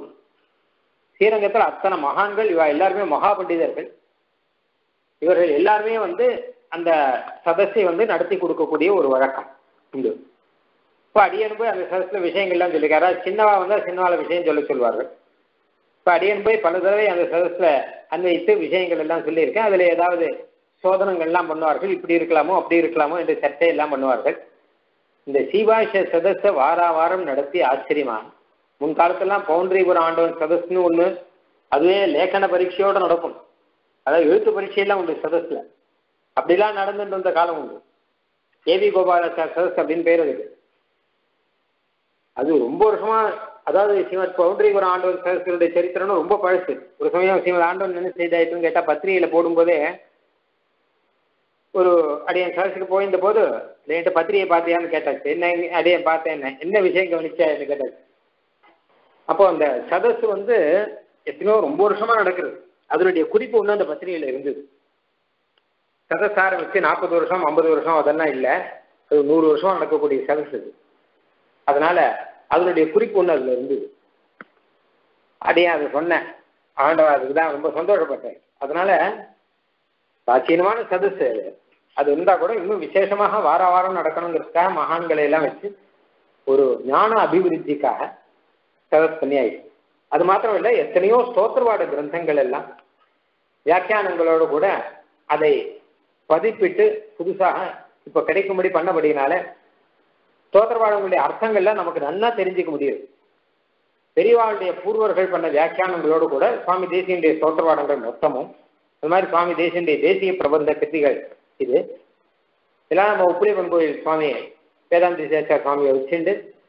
ஸ்ரீரங்கத்தில் அத்தனை மகான்கள் இவா எல்லாருமே மகா பண்டிதர்கள் இவர்கள் எல்லாருமே வந்து அந்த சதஸை வந்து நடத்தி கொடுக்கக்கூடிய ஒரு வழக்கம் உண்டு இப்போ அடியன் போய் அந்த சதஸ்ல விஷயங்கள்லாம் சொல்லியிருக்காரு அதாவது சின்னவா வந்தால் சின்னவால விஷயம் சொல்ல சொல்வார்கள் இப்போ அடியன் போய் பல தடவை அந்த சதஸ்ல அன்வைத்து விஷயங்கள் எல்லாம் சொல்லியிருக்கேன் அதில் ஏதாவது சோதனங்கள்லாம் பண்ணுவார்கள் இப்படி இருக்கலாமோ அப்படி இருக்கலாமோ என்று சர்ச்சையெல்லாம் பண்ணுவார்கள் இந்த சீபாஷ சதஸை வாரா வாரம் நடத்தி ஆச்சரியமா முன்காலத்தெல்லாம் பவுண்டரிபுரம் ஆண்டவன் சதஸ்னு ஒன்று அதுவே லேखன பரீட்சையோட நடக்கும் அதாவது எழுத்து பரீட்சையெல்லாம் உண்டு சதஸ்ல அப்படிலாம் நடந்துட்டு வந்த காலம் உண்டு ஏவி கோபாலாச்சார் சதஸ் அப்படின்னு பேர் அதுக்கு அது ரொம்ப வருஷமா அதாவது ஸ்ரீமத் பவுண்டரிபுரம் ஆண்டவன் சதஸ்களுடைய சரித்திரம்னு ரொம்ப பழசு ஒரு சமயம் ஸ்ரீமத் ஆண்டவன் என்ன செய்தாயிட்டுன்னு கேட்டால் பத்திரிகையில் போடும்போதே ஒரு அடியன் சதஸுக்கு போயிருந்த போது என்கிட்ட பத்திரிகை பார்த்தியான்னு கேட்டாச்சு என்ன அடியன் பார்த்தேன் என்ன என்ன விஷயம் கவனிச்சா என்று கேட்டாச்சு அப்போ அந்த சதஸ் வந்து எத்தனையோ ரொம்ப வருஷமா நடக்கிறது அதனுடைய குறிப்பு ஒன்று அந்த பத்திரிகையில் இருந்தது சதஸ் ஆரம்பிச்சு நாற்பது வருஷம் ஐம்பது வருஷம் அதெல்லாம் இல்லை அது நூறு வருஷம் நடக்கக்கூடிய சதஸ் இது அதனால அதனுடைய குறிப்பு ஒன்று அதில் இருந்தது அடியே அதை சொன்னேன் ஆண்டவன் அதுக்கு தான் ரொம்ப சந்தோஷப்பட்டேன் அதனால பிராச்சீனமான சதஸ் அது இருந்தால் கூட இன்னும் விசேஷமாக வார வாரம் நடக்கணுங்கிறதுக்காக மகான்களை எல்லாம் வச்சு ஒரு ஞான அபிவிருத்திக்காக சதஸ் பண்ணி ஆயிடுச்சு அது மாத்திரம் இல்லை எத்தனையோ ஸ்தோத்திரவாட கிரந்தங்கள் எல்லாம் வியாக்கியானங்களோடு கூட அதை பதிப்பிட்டு புதுசாக இப்போ கிடைக்கும்படி பண்ணபடினால ஸ்தோத்திரவாதங்களுடைய அர்த்தங்கள்லாம் நமக்கு நல்லா தெரிஞ்சுக்க முடியுது பெரியவாளுடைய பூர்வர்கள் பண்ண வியாக்கியானங்களோடு கூட சுவாமி தேசியனுடைய ஸ்தோத்திரவாதங்கள் மொத்தமும் அது மாதிரி சுவாமி தேசியனுடைய தேசிய பிரபந்த கிருதிகள் இது இதெல்லாம் நம்ம உப்பிலியப்பன் கோயில் சுவாமி வேதாந்தி சேஷா சுவாமியை வச்சுண்டு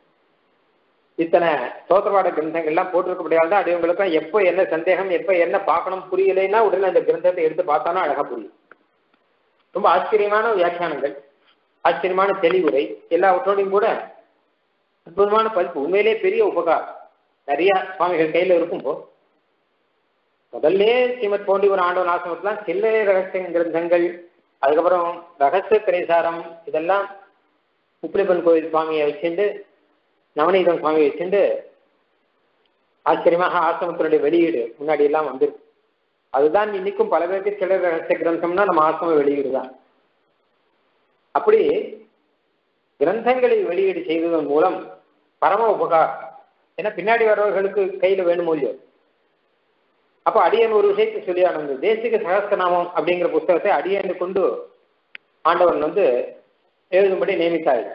இத்தனை ஸ்தோத்திரவாட கிரந்தங்கள்லாம் போட்டிருக்கபடியால் தான் அடியவங்களுக்கும் எப்போ என்ன சந்தேகம் எப்போ என்ன பார்க்கணும் புரியலைன்னா உடனே அந்த கிரந்தத்தை எடுத்து பார்த்தானா அழகாக புரியும் ரொம்ப ஆச்சரியமான வியாக்கியானங்கள் ஆச்சரியமான தெளிவுரை எல்லாவற்றோடையும் கூட அற்புதமான பதிப்பு உண்மையிலே பெரிய உபகாரம் நிறைய சுவாமிகள் கையில் இருக்கும்போ முதல்ல ஸ்ரீமத் போண்டி ஒரு ஆண்டவன் ஆசிரமத்துலாம் சில்லறை ரகசிய கிரந்தங்கள் அதுக்கப்புறம் ரகசிய திரைசாரம் இதெல்லாம் உப்பிலிப்பன் கோயில் சுவாமியை வச்சுட்டு நவநீதம் சுவாமியை வச்சுட்டு ஆச்சரியமாக ஆசிரமத்தினுடைய வெளியீடு முன்னாடி எல்லாம் வந்திருக்கு அதுதான் இன்னைக்கும் பல பேருக்கு சில ரகசிய கிரந்தம்னா நம்ம ஆசிரம வெளியீடு தான் அப்படி கிரந்தங்களை வெளியீடு செய்வதன் மூலம் பரம உபகாரம் ஏன்னா பின்னாடி வர்றவர்களுக்கு கையில வேணும் இல்லையோ அப்போ அடியன் ஒரு விஷயத்தை சொல்லி ஆனது தேசிக சகஸ்திரநாமம் அப்படிங்கிற புஸ்தகத்தை அடியனை கொண்டு ஆண்டவன் வந்து எழுதும்படி நியமித்தாள்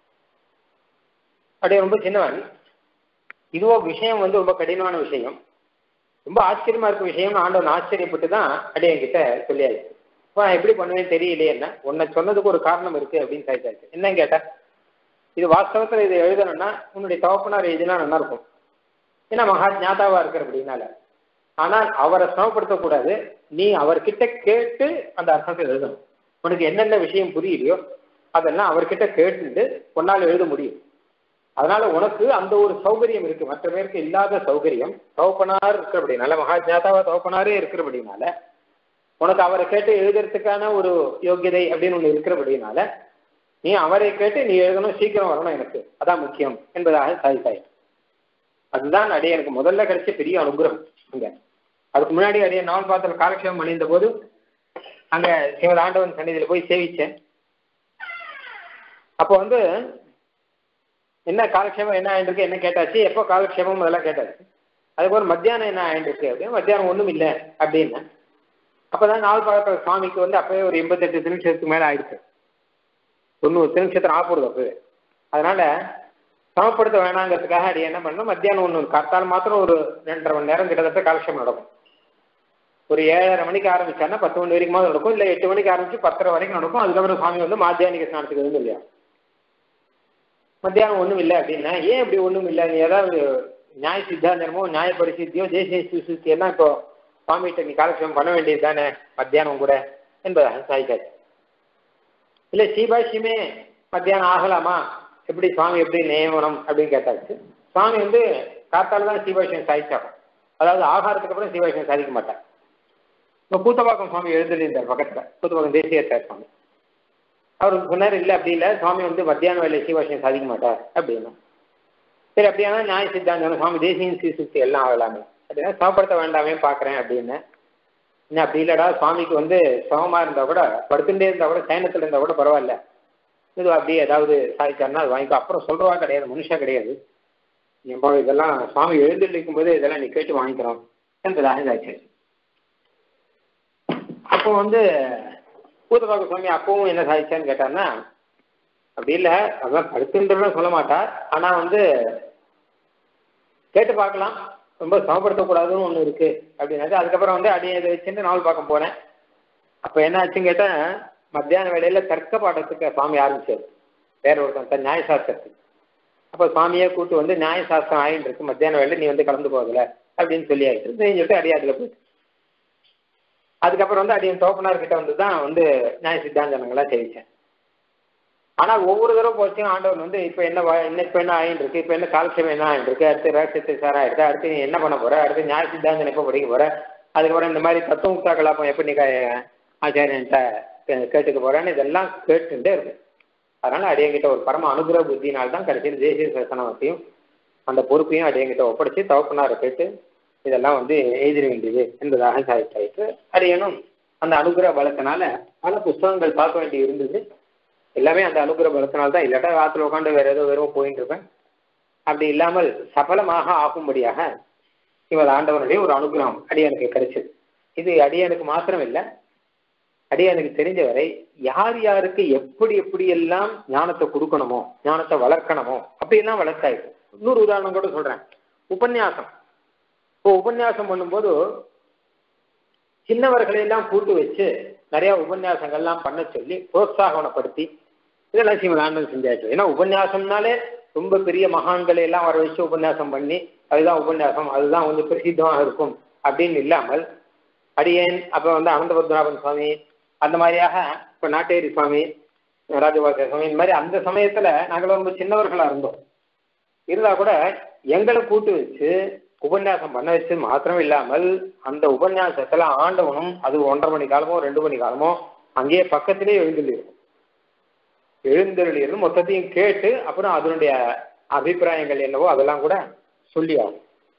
அப்படியே ரொம்ப சின்னவன் இதுவோ விஷயம் வந்து ரொம்ப கடினமான விஷயம் ரொம்ப ஆச்சரியமா இருக்க விஷயம் ஆண்டவன் ஆச்சரியப்பட்டு தான் அடியன் கிட்ட சொல்லியாச்சு இப்போ நான் எப்படி பண்ணுவேன்னு தெரியலையே என்ன உன்னை சொன்னதுக்கு ஒரு காரணம் இருக்கு அப்படின்னு சாய்ச்சாச்சு என்னன்னு கேட்டா இது வாஸ்தவத்தில் இதை எழுதணும்னா உன்னுடைய தவப்பனார் எழுதினா நல்லா இருக்கும் ஏன்னா மகா ஞாதாவா இருக்கிற அப்படின்னால ஆனால் அவரை சிரமப்படுத்தக்கூடாது நீ அவர்கிட்ட கேட்டு அந்த அர்த்தத்தை எழுதணும் உனக்கு என்னென்ன விஷயம் புரியலையோ அதெல்லாம் அவர்கிட்ட கேட்டுட்டு உன்னால் எழுத முடியும் அதனால உனக்கு அந்த ஒரு சௌகரியம் இருக்கு மற்ற பேருக்கு இல்லாத சௌகரியம் தவப்பனார் இருக்கிறபடினால மகா ஜாதாவா தவப்பனாரே இருக்கிறபடினால உனக்கு அவரை கேட்டு எழுதுறதுக்கான ஒரு யோக்கியதை அப்படின்னு ஒன்று இருக்கிறபடினால நீ அவரை கேட்டு நீ எழுதணும் சீக்கிரம் வரணும் எனக்கு அதான் முக்கியம் என்பதாக சாதித்தாய் அதுதான் அடைய எனக்கு முதல்ல கிடைச்ச பெரிய அனுகிரகம் அங்க அதுக்கு முன்னாடி அடைய நாவல் பாத்திர காலக்ஷேபம் பண்ணியிருந்த போது அங்க சிவத் ஆண்டவன் சன்னிதியில போய் சேவிச்சேன் அப்போ வந்து என்ன காலக்ஷேபம் என்ன ஆயிருக்கு என்ன கேட்டாச்சு எப்போ காலக்ஷேபம் அதெல்லாம் கேட்டாச்சு அதுக்கப்புறம் மத்தியானம் என்ன ஆயிருக்கு அப்படின்னு மத்தியானம் ஒன்றும் இல்லை அப்படின்னு அப்போதான் நாள் பார்க்குற சுவாமிக்கு வந்து அப்பவே ஒரு எண்பத்தெட்டு நிமிஷத்துக்கு மேலே ஆயிடுச்சு தொண்ணூறு நிமிஷத்தில் ஆப்போடுது அப்பவே அதனால சமப்படுத்த வேணாங்கிறதுக்காக அது என்ன பண்ணணும் மத்தியானம் ஒன்று காத்தால் மாத்திரம் ஒரு ரெண்டரை மணி நேரம் கிட்டத்தட்ட காலக்ஷேபம் நடக்கும் ஒரு ஏழரை மணிக்கு ஆரம்பிச்சாருன்னா பத்து மணி வரைக்கும் நடக்கும் இல்லை எட்டு மணிக்கு ஆரம்பிச்சு பத்தரை வரைக்கும் நடக்கும் அதுக்கப்புறம் சுவாமி வந்து மாத்தியானிக ஸ்நானத்துக்கு வந்து இல்லையா மத்தியானம் ஒன்றும் இல்லை அப்படின்னா ஏன் இப்படி ஒன்றும் இல்லை நீ ஏதாவது நியாய சித்தாந்தமோ நியாய பரிசுத்தியோ தேசிய சுசுத்தி எல்லாம் இப்போ சுவாமிகிட்ட நீ காலக்ஷேபம் பண்ண வேண்டியது தானே மத்தியானம் கூட என்பதாக சாய்க்காச்சு இல்லை சீபாஷியுமே மத்தியானம் ஆகலாமா எப்படி சுவாமி எப்படி நியமனம் அப்படின்னு கேட்டாச்சு சுவாமி வந்து காத்தால தான் சீபாஷியம் சாதிச்சாகும் அதாவது ஆகாரத்துக்கு அப்புறம் சீபாஷியம் சாதிக்க மாட்டார் இப்போ கூத்தப்பாக்கம் சுவாமி எழுந்திருந்தார் பக்கத்தில் கூத்தப்பாக்கம் தேசியத்தார் சுவாமி அவர் சொன்னார் இல்லை அப்படி இல்லை சுவாமி வந்து மத்தியான வேலை சீவாஷியம் சாதிக்க மாட்டார் அப்படின்னா சரி அப்படியானா நியாய சித்தாந்தம் சுவாமி தேசியம் சீசுக்தி எல்லாம் ஆகலாமே அப்படின்னா சமப்படுத்த வேண்டாமே பார்க்குறேன் அப்படின்னு இன்னும் அப்படி இல்லடா சுவாமிக்கு வந்து சமமா இருந்தா கூட படுத்துட்டே இருந்தா கூட சயனத்துல இருந்தா கூட பரவாயில்ல இது அப்படியே ஏதாவது சாதிச்சாருன்னா அது வாங்கிக்கோ அப்புறம் சொல்றவா கிடையாது மனுஷா கிடையாது இப்போ இதெல்லாம் சுவாமி எழுந்திருக்கும் போது இதெல்லாம் நீ கேட்டு வாங்கிக்கிறோம் என்பதாக இதாச்சு அப்போ வந்து பூதபாக சுவாமி அப்பவும் என்ன சாதிச்சான்னு கேட்டார்னா அப்படி இல்லை அதான் படுத்துன்றதும் சொல்ல மாட்டார் ஆனா வந்து கேட்டு பார்க்கலாம் ரொம்ப சமப்படுத்தக்கூடாதுன்னு ஒன்று இருக்கு அப்படின்னாச்சு அதுக்கப்புறம் வந்து அடியை இதை வச்சுட்டு நாவல் பார்க்க போனேன் அப்போ என்ன ஆச்சுன்னு கேட்டேன் மத்தியான வேலையில தர்க்க பாடத்துக்கு சுவாமி ஆரம்பிச்சார் வேற ஒருத்தன் நியாயசாஸ்திரத்துக்கு அப்போ சுவாமியே கூட்டு வந்து நியாயசாஸ்திரம் ஆயின்னு இருக்கு மத்தியான வேலையில நீ வந்து கலந்து போகல அப்படின்னு சொல்லி ஆயிடுச்சு சொல்லிட்டு அடியாதுல போயிட்டு அதுக்கப்புறம் வந்து அடியன் தோப்பனார் கிட்ட வந்து தான் வந்து நியாய சித்தாந்தனங்களாம் தெரிவிச்சேன் ஆனால் ஒவ்வொரு தடவை போச்சும் ஆண்டவன் வந்து இப்போ என்ன என்ன இப்போ என்ன ஆயின்னு இருக்கு இப்போ என்ன காலட்சேபம் என்ன ஆயின்னு இருக்கு அடுத்து ரகசியத்தை சார் ஆயிடுச்சு அடுத்து நீ என்ன பண்ண போற அடுத்து நியாய சித்தாந்தம் எப்போ படிக்க போற அதுக்கப்புறம் இந்த மாதிரி தத்துவமுக்தா கலாப்பம் எப்போ நீ ஆச்சாரியன்ட்ட கேட்டுக்க போறேன்னு இதெல்லாம் கேட்டுட்டே இருக்கு அதனால அடியங்கிட்ட ஒரு பரம அனுகிரக புத்தினால் தான் கடைசியில் தேசிய சாசனத்தையும் அந்த பொறுப்பையும் அடியங்கிட்ட ஒப்படைச்சு தவப்பனாரை கேட்டு இதெல்லாம் வந்து எழுதிட வேண்டியது என்பதாக சாதித்தாயிற்று அடியனும் அந்த அனுகிரக பலத்தினால பல புஸ்தகங்கள் பார்க்க வேண்டி இருந்தது எல்லாமே அந்த அனுகிரக பலத்தினால தான் இல்லாட்டா ராத்திரி உட்காந்து வேற ஏதோ வெறும் போயிட்டு இருப்பேன் அப்படி இல்லாமல் சபலமாக ஆகும்படியாக இவர் ஆண்டவனுடைய ஒரு அனுகிரகம் அடியனுக்கு கிடைச்சது இது அடியனுக்கு மாத்திரம் இல்லை அடியனுக்கு தெரிஞ்ச வரை யார் யாருக்கு எப்படி எப்படி எல்லாம் ஞானத்தை கொடுக்கணுமோ ஞானத்தை வளர்க்கணுமோ அப்படியெல்லாம் வளர்த்தாயிருக்கு இன்னொரு உதாரணம் கூட சொல்றேன் உபன்யாசம் இப்போ உபன்யாசம் பண்ணும்போது சின்னவர்களை எல்லாம் கூட்டு வச்சு நிறைய உபன்யாசங்கள்லாம் பண்ண சொல்லி புரோத்சாகனப்படுத்தி இதெல்லாம் சிவனானந்தம் செஞ்சாச்சு ஏன்னா உபன்யாசம்னாலே ரொம்ப பெரிய மகான்களை எல்லாம் வர வச்சு உபன்யாசம் பண்ணி அதுதான் உபன்யாசம் அதுதான் கொஞ்சம் பிரசித்தமாக இருக்கும் அப்படின்னு இல்லாமல் அடியேன் அப்போ வந்து அனந்த பத்மநாபன் சுவாமி அந்த மாதிரியாக இப்போ நாட்டேரி சுவாமி ராஜபாச சுவாமி இந்த மாதிரி அந்த சமயத்தில் நாங்கள் ரொம்ப சின்னவர்களாக இருந்தோம் இருந்தால் கூட எங்களை கூட்டு வச்சு உபன்யாசம் பண்ண வச்சு மாத்திரம் இல்லாமல் அந்த உபன்யாசத்துல ஆண்டவனும் அது ஒன்றரை மணி காலமோ ரெண்டு மணி காலமோ அங்கேயே பக்கத்திலே எழுந்துள்ளிருக்கும் எழுந்தருளிருந்து மொத்தத்தையும் கேட்டு அப்புறம் அதனுடைய அபிப்பிராயங்கள் என்னவோ அதெல்லாம் கூட சொல்லி ஆகும்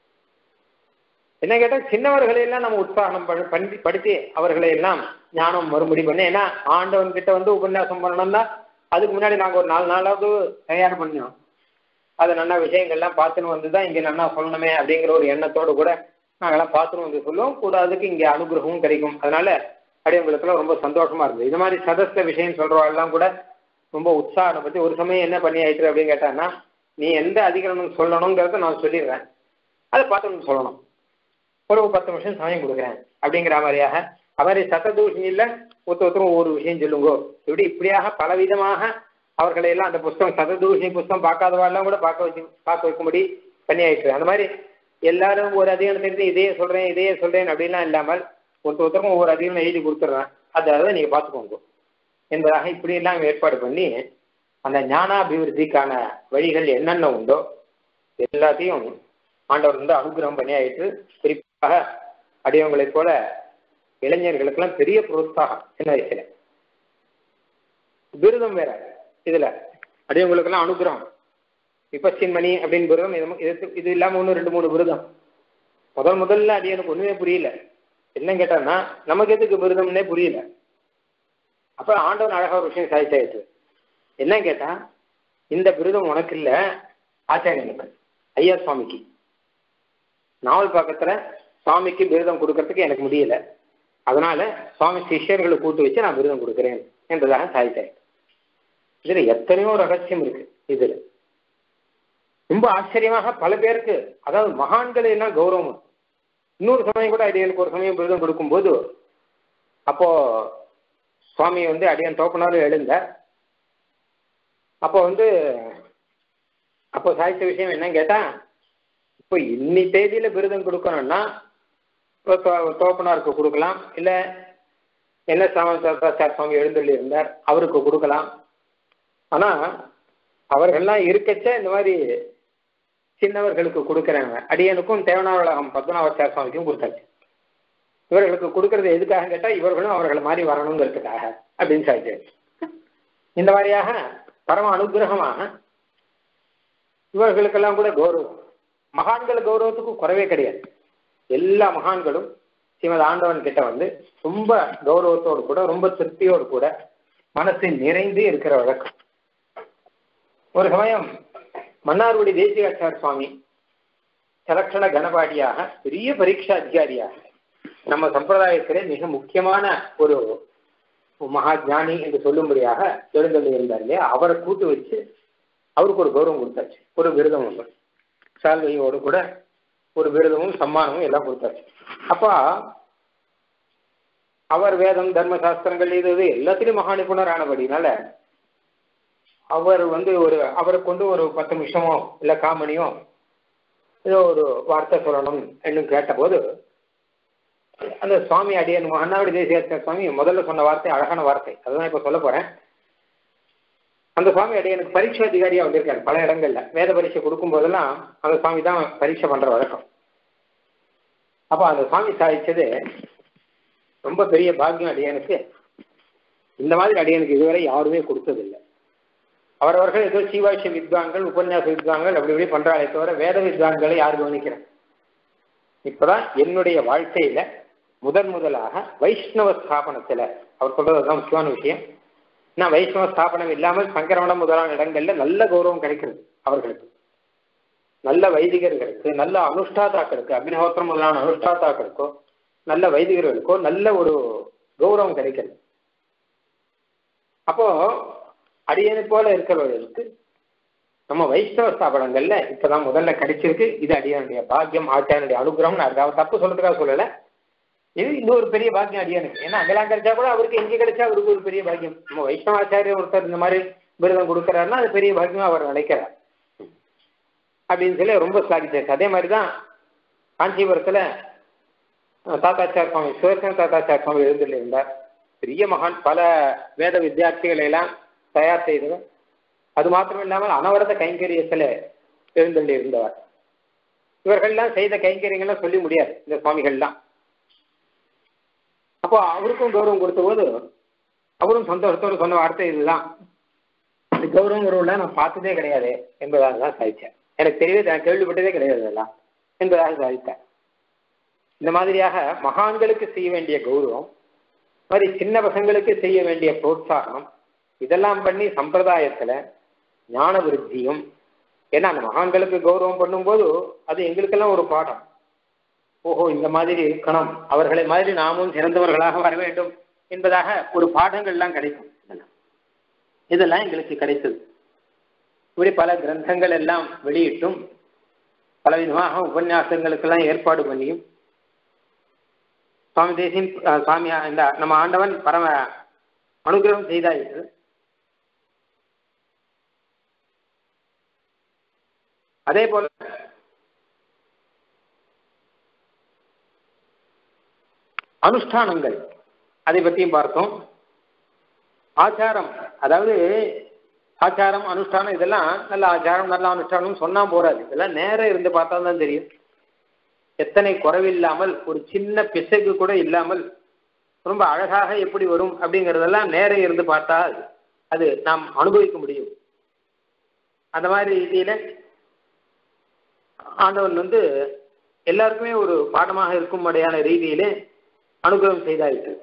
என்ன கேட்டால் சின்னவர்களை எல்லாம் நம்ம உற்சாகம் பண்ணி படுத்தி அவர்களை எல்லாம் ஞானம் மறுபடி பண்ணி ஏன்னா ஆண்டவன் கிட்ட வந்து உபன்யாசம் பண்ணணும்னா அதுக்கு முன்னாடி நாங்கள் ஒரு நாலு நாளாவது தயார் பண்ணோம் அது நல்ல விஷயங்கள்லாம் பார்த்துன்னு வந்து தான் இங்கே நல்லா சொல்லணுமே அப்படிங்கிற ஒரு எண்ணத்தோடு கூட நாங்கள்லாம் பார்த்துன்னு வந்து சொல்லுவோம் கூட அதுக்கு இங்கே அனுகிரகமும் கிடைக்கும் அதனால அடியவங்களுக்குலாம் ரொம்ப சந்தோஷமா இருந்தது இது மாதிரி சதஸ்த விஷயம் சொல்றவாள்லாம் கூட ரொம்ப உற்சாகம் பற்றி ஒரு சமயம் என்ன பண்ணி ஆயிட்டு அப்படின்னு கேட்டான்னா நீ எந்த அதிகரணம் சொல்லணுங்கிறத நான் சொல்லிடுறேன் அதை பார்த்து சொல்லணும் ஒரு பத்து நிமிஷம் சமயம் கொடுக்குறேன் அப்படிங்கிற மாதிரியாக அவரை சத்ததூஷணி இல்லை ஒருத்த ஒருத்தரும் ஒவ்வொரு விஷயம் சொல்லுங்கோ இப்படி இப்படியாக பலவிதமாக அவர்களை எல்லாம் அந்த புஸ்தகம் சததூஷணி புஸ்தகம் பார்க்காதவாள்லாம் கூட பார்க்க வச்சு பார்க்க வைக்கும்படி பண்ணி ஆயிட்டு அந்த மாதிரி எல்லாரும் ஒரு அதிகாரத்திலிருந்து இதையே சொல்றேன் இதையே சொல்றேன் அப்படின்லாம் இல்லாமல் ஒருத்த ஒருத்தருக்கும் ஒவ்வொரு அதிகாரம் எழுதி கொடுத்துட்றேன் அதாவது நீங்க பார்த்துக்கோங்க என்பதாக இப்படி எல்லாம் ஏற்பாடு பண்ணி அந்த ஞானாபிவிருத்திக்கான வழிகள் என்னென்ன உண்டோ எல்லாத்தையும் ஆண்டவர் வந்து அனுகிரகம் பண்ணி ஆயிட்டு குறிப்பாக அடியவங்களைப் போல இளைஞர்களுக்கெல்லாம் பெரிய புரோத்சாகம் சின்ன வயசுல விருதம் வேற இதுல அடியவங்களுக்கெல்லாம் அனுகிரகம் விபச்சின் மணி அப்படின்னு விருதம் இது இது இல்லாம ஒன்று ரெண்டு மூணு விருதம் முதல் முதல்ல அடியனுக்கு ஒண்ணுமே புரியல என்ன கேட்டான்னா நமக்கு எதுக்கு விருதம்னே புரியல அப்ப ஆண்டவன் அழகா ஒரு விஷயம் சாதிச்சாயிட்டு என்ன கேட்டா இந்த விருதம் உனக்கு இல்ல ஆச்சாரியனுக்கு ஐயா சுவாமிக்கு நாவல் பக்கத்துல சுவாமிக்கு விருதம் கொடுக்கறதுக்கு எனக்கு முடியல அதனால சுவாமி சிஷ்யர்களை கூட்டு வச்சு நான் விருதம் கொடுக்குறேன் என்பதாக சாதித்தார் இதுல எத்தனையோ ரகசியம் இருக்கு இதுல ரொம்ப ஆச்சரியமாக பல பேருக்கு அதாவது மகான்களை எல்லாம் கௌரவம் இன்னொரு சமயம் கூட அடியனுக்கு ஒரு சமயம் விருதம் கொடுக்கும்போது அப்போ சுவாமி வந்து அடியன் தோப்பனாரும் எழுந்தார் அப்போ வந்து அப்போ சாதித்த விஷயம் என்னன்னு கேட்டா இப்போ இன்னி தேதியில விருதம் கொடுக்கணும்னா தோப்பனாருக்கு கொடுக்கலாம் இல்ல என்ன சாமந்தாச்சார் சுவாமி எழுந்தள்ளி இருந்தார் அவருக்கு கொடுக்கலாம் ஆனா அவர்கள்லாம் இருக்கச்ச இந்த மாதிரி சின்னவர்களுக்கு கொடுக்குறாங்க அடியனுக்கும் தேவனாவளகம் பத்மநாபச்சார் சுவாமிக்கும் கொடுத்தாச்சு இவர்களுக்கு கொடுக்கறது எதுக்காக கேட்டா இவர்களும் அவர்களை மாதிரி வரணுங்கிறதுக்காக அப்படின்னு சாதிச்சு இந்த மாதிரியாக பரம அனுகிரகமாக இவர்களுக்கெல்லாம் கூட கௌரவம் மகான்கள் கௌரவத்துக்கு குறைவே கிடையாது எல்லா மகான்களும் ஸ்ரீமத் ஆண்டவன் கிட்ட வந்து ரொம்ப கௌரவத்தோடு கூட ரொம்ப திருப்தியோடு கூட மனசு நிறைந்து இருக்கிற வழக்கம் ஒரு சமயம் மன்னார்குடி தேசிகாச்சார சுவாமி சலக்ஷண கணபாடியாக பெரிய பரீட்சா அதிகாரியாக நம்ம சம்பிரதாயத்திலே மிக முக்கியமான ஒரு மகா ஞானி என்று சொல்லும்படியாக எழுந்தள்ளி இருந்தார் இல்லையா அவரை கூட்டு வச்சு அவருக்கு ஒரு கௌரவம் கொடுத்தாச்சு ஒரு விருதம் ஒன்று சால்வையோடு கூட ஒரு விருதமும் சம்மானமும் எல்லாம் கொடுத்தாச்சு அப்போ அவர் வேதம் தர்ம சாஸ்திரங்கள் இது இது எல்லாத்திலையும் மகா நிபுணர் ஆனபடினால அவர் வந்து ஒரு அவரை கொண்டு ஒரு பத்து நிமிஷமோ இல்லை காமணியோ ஏதோ ஒரு வார்த்தை சொல்லணும் என்னும் கேட்டபோது அந்த சுவாமி அடியன் அண்ணாவடி தேசிய சுவாமி முதல்ல சொன்ன வார்த்தை அழகான வார்த்தை அதுதான் இப்போ சொல்ல போறேன் அந்த சுவாமி அடியனுக்கு பரீட்சை அதிகாரியா வந்திருக்காரு பல இடங்கள்ல வேத பரீட்சை கொடுக்கும் போதெல்லாம் அந்த சுவாமி தான் பரீட்சை பண்ற வழக்கம் அப்போ அந்த சுவாமி சாதிச்சது ரொம்ப பெரிய பாக்கியம் அடியனுக்கு இந்த மாதிரி அடியனுக்கு இதுவரை யாருமே கொடுத்ததில்லை அவரவர்கள் ஏதோ சீவாட்சி வித்வான்கள் உபன்யாச வித்வான்கள் அப்படி இப்படி பண்றாங்களே தவிர வேத வித்வான்களை யார் கவனிக்கிறேன் இப்பதான் என்னுடைய வாழ்க்கையில முதன் முதலாக வைஷ்ணவ ஸ்தாபனத்துல அவர் சொல்றதுதான் முக்கியமான விஷயம் நான் வைஷ்ணவ ஸ்தாபனம் இல்லாமல் சங்கரவனம் முதலான இடங்கள்ல நல்ல கௌரவம் கிடைக்கிறது அவர்களுக்கு நல்ல வைதிகர்களுக்கு நல்ல அனுஷ்டாதாக்களுக்கு அக்னிஹோத்திரம் முதலான அனுஷ்டாதாக்களுக்கோ நல்ல வைதிகர்களுக்கோ நல்ல ஒரு கௌரவம் கிடைக்கிறது அப்போ அடியனை போல இருக்கிறவர்களுக்கு நம்ம வைஷ்ணவ ஸ்தாபனங்கள்ல இப்பதான் முதல்ல கிடைச்சிருக்கு இது அடியனுடைய பாக்கியம் ஆச்சாரனுடைய அனுகிரகம் அதாவது தப்பு சொல்றதுக்காக சொல்லல இது இன்னொரு பெரிய பாக்கியம் அடியனுக்கு ஏன்னா அங்கெல்லாம் கிடைச்சா கூட அவருக்கு எங்கே கிடைச்சா அவருக்கு ஒரு பெரிய பாக்கியம் நம்ம வைஷ்ணவ ஆச்சாரியர் ஒருத்தர் இந்த மாதிரி விருதம் கொடுக்குறாருன்னா அது பெரிய பாக்கியமா அவர் நினைக்கிறார் அப்படின்னு சொல்லி ரொம்ப ஸ்லாகிச்சாச்சு அதே மாதிரி தான் காஞ்சிபுரத்துல தாத்தாச்சார் சுவாமி சிவசேன தாத்தாச்சார் சுவாமி எழுந்தில் இருந்தார் பெரிய மகான் பல வேத வித்தியார்த்திகளை எல்லாம் தயார் செய்தவர் அது மாத்திரம் இல்லாமல் அனவரத கைங்கரியத்தில் எழுந்தள்ளி இருந்தவர் இவர்கள்லாம் செய்த கைங்கரியங்கள்லாம் சொல்லி முடியாது இந்த சுவாமிகள்லாம் அப்போ அவருக்கும் கௌரவம் கொடுத்த போது அவரும் சந்தோஷத்தோடு சொன்ன வார்த்தை இதுதான் இந்த கௌரவம் உறவுல நான் பார்த்ததே கிடையாது என்பதாக தான் சாதித்தேன் எனக்கு தெரியவே நான் கேள்விப்பட்டதே கிடையாது அதெல்லாம் என்பதாக சாதித்தேன் இந்த மாதிரியாக மகான்களுக்கு செய்ய வேண்டிய கௌரவம் மாதிரி சின்ன பசங்களுக்கு செய்ய வேண்டிய புரோத்சாகம் இதெல்லாம் பண்ணி சம்பிரதாயத்துல ஞான விருத்தியும் ஏன்னா அந்த மகான்களுக்கு கௌரவம் பண்ணும்போது அது எங்களுக்கெல்லாம் ஒரு பாடம் ஓஹோ இந்த மாதிரி இருக்கணும் அவர்களை மாதிரி நாமும் சிறந்தவர்களாக வர வேண்டும் என்பதாக ஒரு பாடங்கள்லாம் கிடைக்கும் இதெல்லாம் எங்களுக்கு கிடைத்தது இப்படி பல கிரந்தங்கள் எல்லாம் வெளியிட்டும் பலவிதமாக உபன்யாசங்களுக்கெல்லாம் ஏற்பாடு பண்ணியும் சுவாமி தேசின் சுவாமி இந்த நம்ம ஆண்டவன் பரம அனுகிரகம் செய்தாயிற்று அதே போல அனுஷ்டானங்கள் அதை பற்றியும் பார்த்தோம் ஆச்சாரம் அதாவது ஆச்சாரம் அனுஷ்டானம் இதெல்லாம் நல்ல ஆச்சாரம் நல்ல அனுஷ்டானம் சொன்னா போறாது இதெல்லாம் நேரம் இருந்து பார்த்தா தான் தெரியும் எத்தனை குறைவில்லாமல் ஒரு சின்ன பிசகு கூட இல்லாமல் ரொம்ப அழகாக எப்படி வரும் அப்படிங்கிறதெல்லாம் நேரம் இருந்து பார்த்தா அது நாம் அனுபவிக்க முடியும் அந்த மாதிரி ரீதியில ஆண்டவன் வந்து எல்லாருக்குமே ஒரு பாடமாக இருக்கும்படியான ரீதியிலே அனுகிரகம் செய்தாயிற்று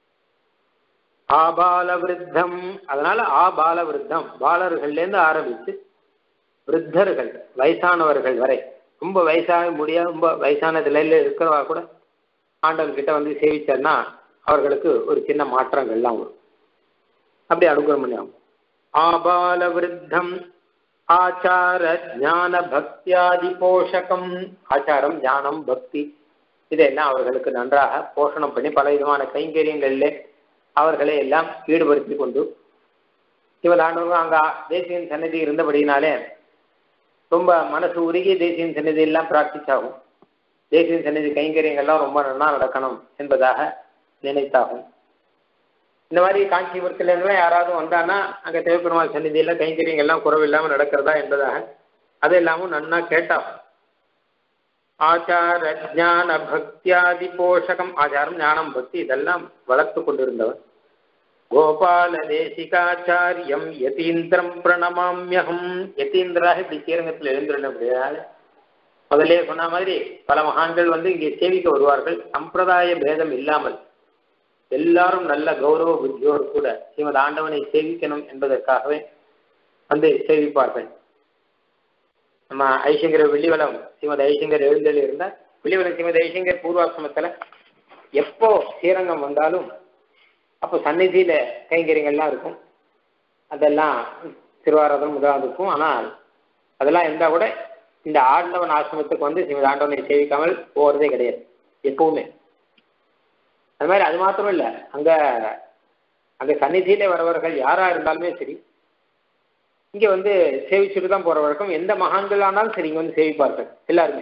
ஆபால விருத்தம் அதனால ஆபால விருத்தம் பாலர்கள்லேருந்து ஆரம்பித்து விருத்தர்கள் வயசானவர்கள் வரை ரொம்ப வயசாக முடியாது ரொம்ப வயசான நிலையில இருக்கிறவா கூட ஆண்டவன் கிட்ட வந்து சேவிச்சார்னா அவர்களுக்கு ஒரு சின்ன மாற்றங்கள்லாம் வரும் அப்படி அனுகிரகம் பண்ணி ஆபால விருத்தம் ஆச்சார ஞான பக்தியாதி போஷகம் ஆச்சாரம் ஞானம் பக்தி இதெல்லாம் அவர்களுக்கு நன்றாக போஷணம் பண்ணி பல விதமான கைங்கரியங்களில் அவர்களை எல்லாம் ஈடுபடுத்தி கொண்டு இவர் ஆண்டவங்க அங்க தேசியன் சன்னதி இருந்தபடினாலே ரொம்ப மனசு உருகி தேசியன் சன்னதி எல்லாம் பிரார்த்திச்சாகும் தேசியன் சன்னதி கைங்கரியங்கள்லாம் ரொம்ப நல்லா நடக்கணும் என்பதாக நினைத்தாகும் இந்த மாதிரி காஞ்சிபுரத்துல இருந்தெல்லாம் யாராவது வந்தான்னா அங்க தேவப்பெருமாள் சன்னிதியில கைங்கரியங்கள்லாம் குறவில்லாம நடக்கிறதா என்பதாக அது எல்லாமும் நன்னா கேட்டாகும் ஆச்சார ஜான பக்தியாதி போஷகம் ஆச்சாரம் ஞானம் பக்தி இதெல்லாம் வளர்த்து கொண்டிருந்தவர் கோபால தேசிகாச்சாரியம் யதீந்திரம் பிரணமாமியகம் யதீந்திராக இப்படி ஸ்ரீரங்கத்தில் எழுந்திருந்தபடியால் முதல்ல சொன்ன மாதிரி பல மகான்கள் வந்து இங்கே சேவிக்க வருவார்கள் சம்பிரதாய பேதம் இல்லாமல் எல்லாரும் நல்ல கௌரவ புத்தியோடு கூட ஸ்ரீமத் ஆண்டவனை சேவிக்கணும் என்பதற்காகவே வந்து சேவிப்பார்கள் நம்ம ஐசங்கர வெள்ளிவளம் ஸ்ரீமத் ஐசங்கர் எழுந்தல் இருந்தால் வெள்ளிவளம் ஸ்ரீமத் ஐசங்கர் பூர்வாசிரமத்தில் எப்போ ஸ்ரீரங்கம் வந்தாலும் அப்போ சந்நிதியில கைங்கரியங்கள்லாம் இருக்கும் அதெல்லாம் திருவாரதம் முதலாவது இருக்கும் ஆனால் அதெல்லாம் இருந்தால் கூட இந்த ஆண்டவன் ஆசிரமத்துக்கு வந்து ஸ்ரீமத் ஆண்டவனை சேவிக்காமல் போகிறதே கிடையாது எப்பவுமே அது மாதிரி அது மாத்திரம் இல்லை அங்க அங்க சந்நிதியில வரவர்கள் யாரா இருந்தாலுமே சரி இங்க வந்து சேவிச்சுட்டு தான் போற வழக்கம் எந்த மகான்கள் ஆனாலும் சரி இங்க வந்து சேவிப்பார்கள் எல்லாருமே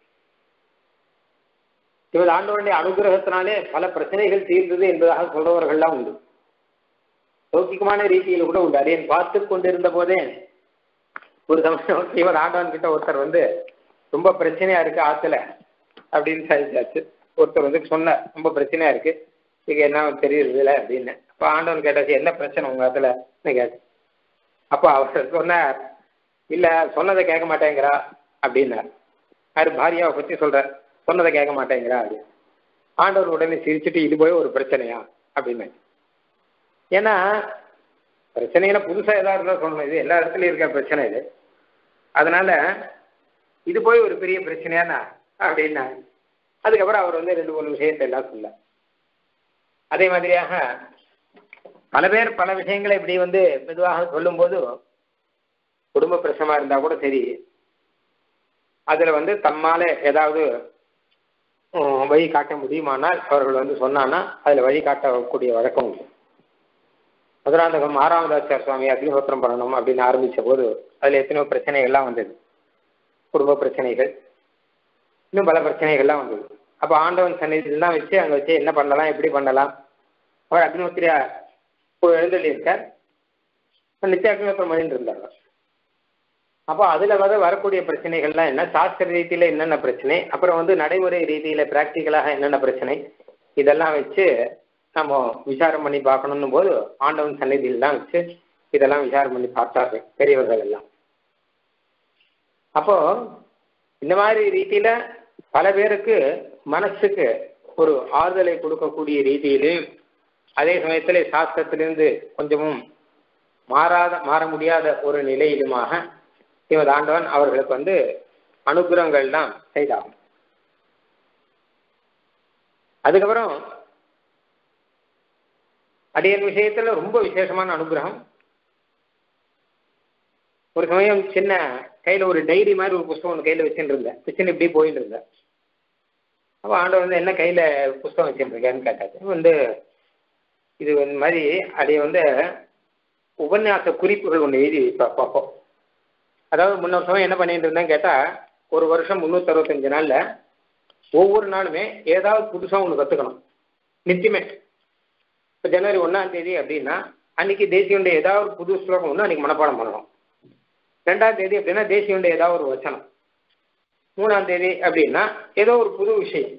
இவர் ஆண்டவனுடைய அனுகிரகத்தினாலே பல பிரச்சனைகள் தீர்ந்தது என்பதாக சொல்றவர்கள்லாம் உண்டு லௌகிகமான ரீதியில் கூட உண்டு அதையன் பார்த்து கொண்டிருந்த போதே ஒரு சமயம் இவர் ஆண்டவன் கிட்ட ஒருத்தர் வந்து ரொம்ப பிரச்சனையா இருக்கு ஆத்துல அப்படின்னு சாதிச்சாச்சு ஒருத்தர் வந்து சொன்ன ரொம்ப பிரச்சனையா இருக்கு இது என்ன தெரியுதுல அப்படின்னு அப்ப ஆண்டவன் கேட்டாச்சு என்ன பிரச்சனை உங்க ஆத்துல கேட்டு அப்ப அவர் சொன்னார் இல்ல சொன்னதை கேட்க மாட்டேங்கிறா அப்படின்னார் யாரு பாரியாவை பத்தி சொல்ற சொன்னதை கேட்க மாட்டேங்கிறா அப்படின்னு ஆண்டவர் உடனே சிரிச்சுட்டு இது போய் ஒரு பிரச்சனையா அப்படின்னு ஏன்னா பிரச்சனையில புதுசா ஏதாவது இருந்தா சொல்லணும் இது எல்லா இடத்துலயும் இருக்க பிரச்சனை இது அதனால இது போய் ஒரு பெரிய பிரச்சனையானா அப்படின்னா அதுக்கப்புறம் அவர் வந்து ரெண்டு மூணு விஷயத்தை எல்லாம் சொல்ல அதே மாதிரியாக பல பேர் பல விஷயங்களை இப்படி வந்து மெதுவாக சொல்லும்போது குடும்ப பிரச்சனமா இருந்தா கூட சரி அதுல வந்து தம்மால ஏதாவது வழி காட்ட முடியுமானால் அவர்கள் வந்து சொன்னான்னா அதுல வழி காட்டக்கூடிய வழக்கம் உண்டு மதுராந்தகம் ஆறாமதாச்சார் சுவாமி அக்னிஹோத்திரம் பண்ணணும் அப்படின்னு ஆரம்பிச்ச போது அதுல எத்தனையோ பிரச்சனைகள்லாம் வந்தது குடும்ப பிரச்சனைகள் இன்னும் பல பிரச்சனைகள்லாம் வந்தது அப்போ ஆண்டவன் சன்னிதியெல்லாம் வச்சு அங்கே வச்சு என்ன பண்ணலாம் எப்படி பண்ணலாம் அவர் அக்னிஹோத்திரியா எழுந்தள்ளி இருக்கார் நித்திய அக்னிஹோத்திரம் பண்ணிட்டு இருந்தாங்க அப்போ அதில் வந்து வரக்கூடிய பிரச்சனைகள்லாம் என்ன சாஸ்திர ரீதியில் என்னென்ன பிரச்சனை அப்புறம் வந்து நடைமுறை ரீதியில் ப்ராக்டிக்கலாக என்னென்ன பிரச்சனை இதெல்லாம் வச்சு நம்ம விசாரம் பண்ணி பார்க்கணும்னு போது ஆண்டவன் சன்னிதியில் தான் வச்சு இதெல்லாம் விசாரம் பண்ணி பார்த்தார்கள் பெரியவர்கள் எல்லாம் அப்போ இந்த மாதிரி ரீதியில பல பேருக்கு மனசுக்கு ஒரு ஆறுதலை கொடுக்கக்கூடிய ரீதியிலும் அதே சமயத்தில் சாஸ்திரத்திலிருந்து கொஞ்சமும் மாறாத மாற முடியாத ஒரு நிலையிலுமாக இவர் ஆண்டவன் அவர்களுக்கு வந்து அனுகிரகங்கள் தான் செய்தாகும் அதுக்கப்புறம் அடியன் விஷயத்துல ரொம்ப விசேஷமான அனுகிரகம் ஒரு சமயம் சின்ன கையில ஒரு டைரி மாதிரி ஒரு புஸ்தகம் ஒன்று கையில வச்சுட்டு இருந்தேன் வச்சுன்னு இப்படி போயிட்டு இருந்தேன் அப்போ ஆண்டவர் வந்து என்ன கையில புஸ்தகம் வச்சுட்டு இருக்கேன்னு கேட்டாச்சு வந்து இது இந்த மாதிரி அடைய வந்து உபன்யாச குறிப்புகள் ஒன்று எழுதி வைப்பா பார்ப்போம் அதாவது முன்ன வருஷம் என்ன பண்ணிட்டு இருந்தேன் கேட்டா ஒரு வருஷம் முந்நூற்றி அறுபத்தஞ்சு நாள்ல ஒவ்வொரு நாளுமே ஏதாவது புதுசாக ஒன்று கற்றுக்கணும் நித்தியமே இப்போ ஜனவரி ஒன்றாம் தேதி அப்படின்னா அன்னைக்கு தேசியனுடைய ஏதாவது ஒரு புது ஸ்லோகம் ஒன்று அன்னைக்கு மனப்பாடம் பண்ணணும் ரெண்டாம் தேதி அப்படின்னா தேசியனுடைய ஏதாவது ஒரு வச்சனம் மூணாம் தேதி அப்படின்னா ஏதோ ஒரு புது விஷயம்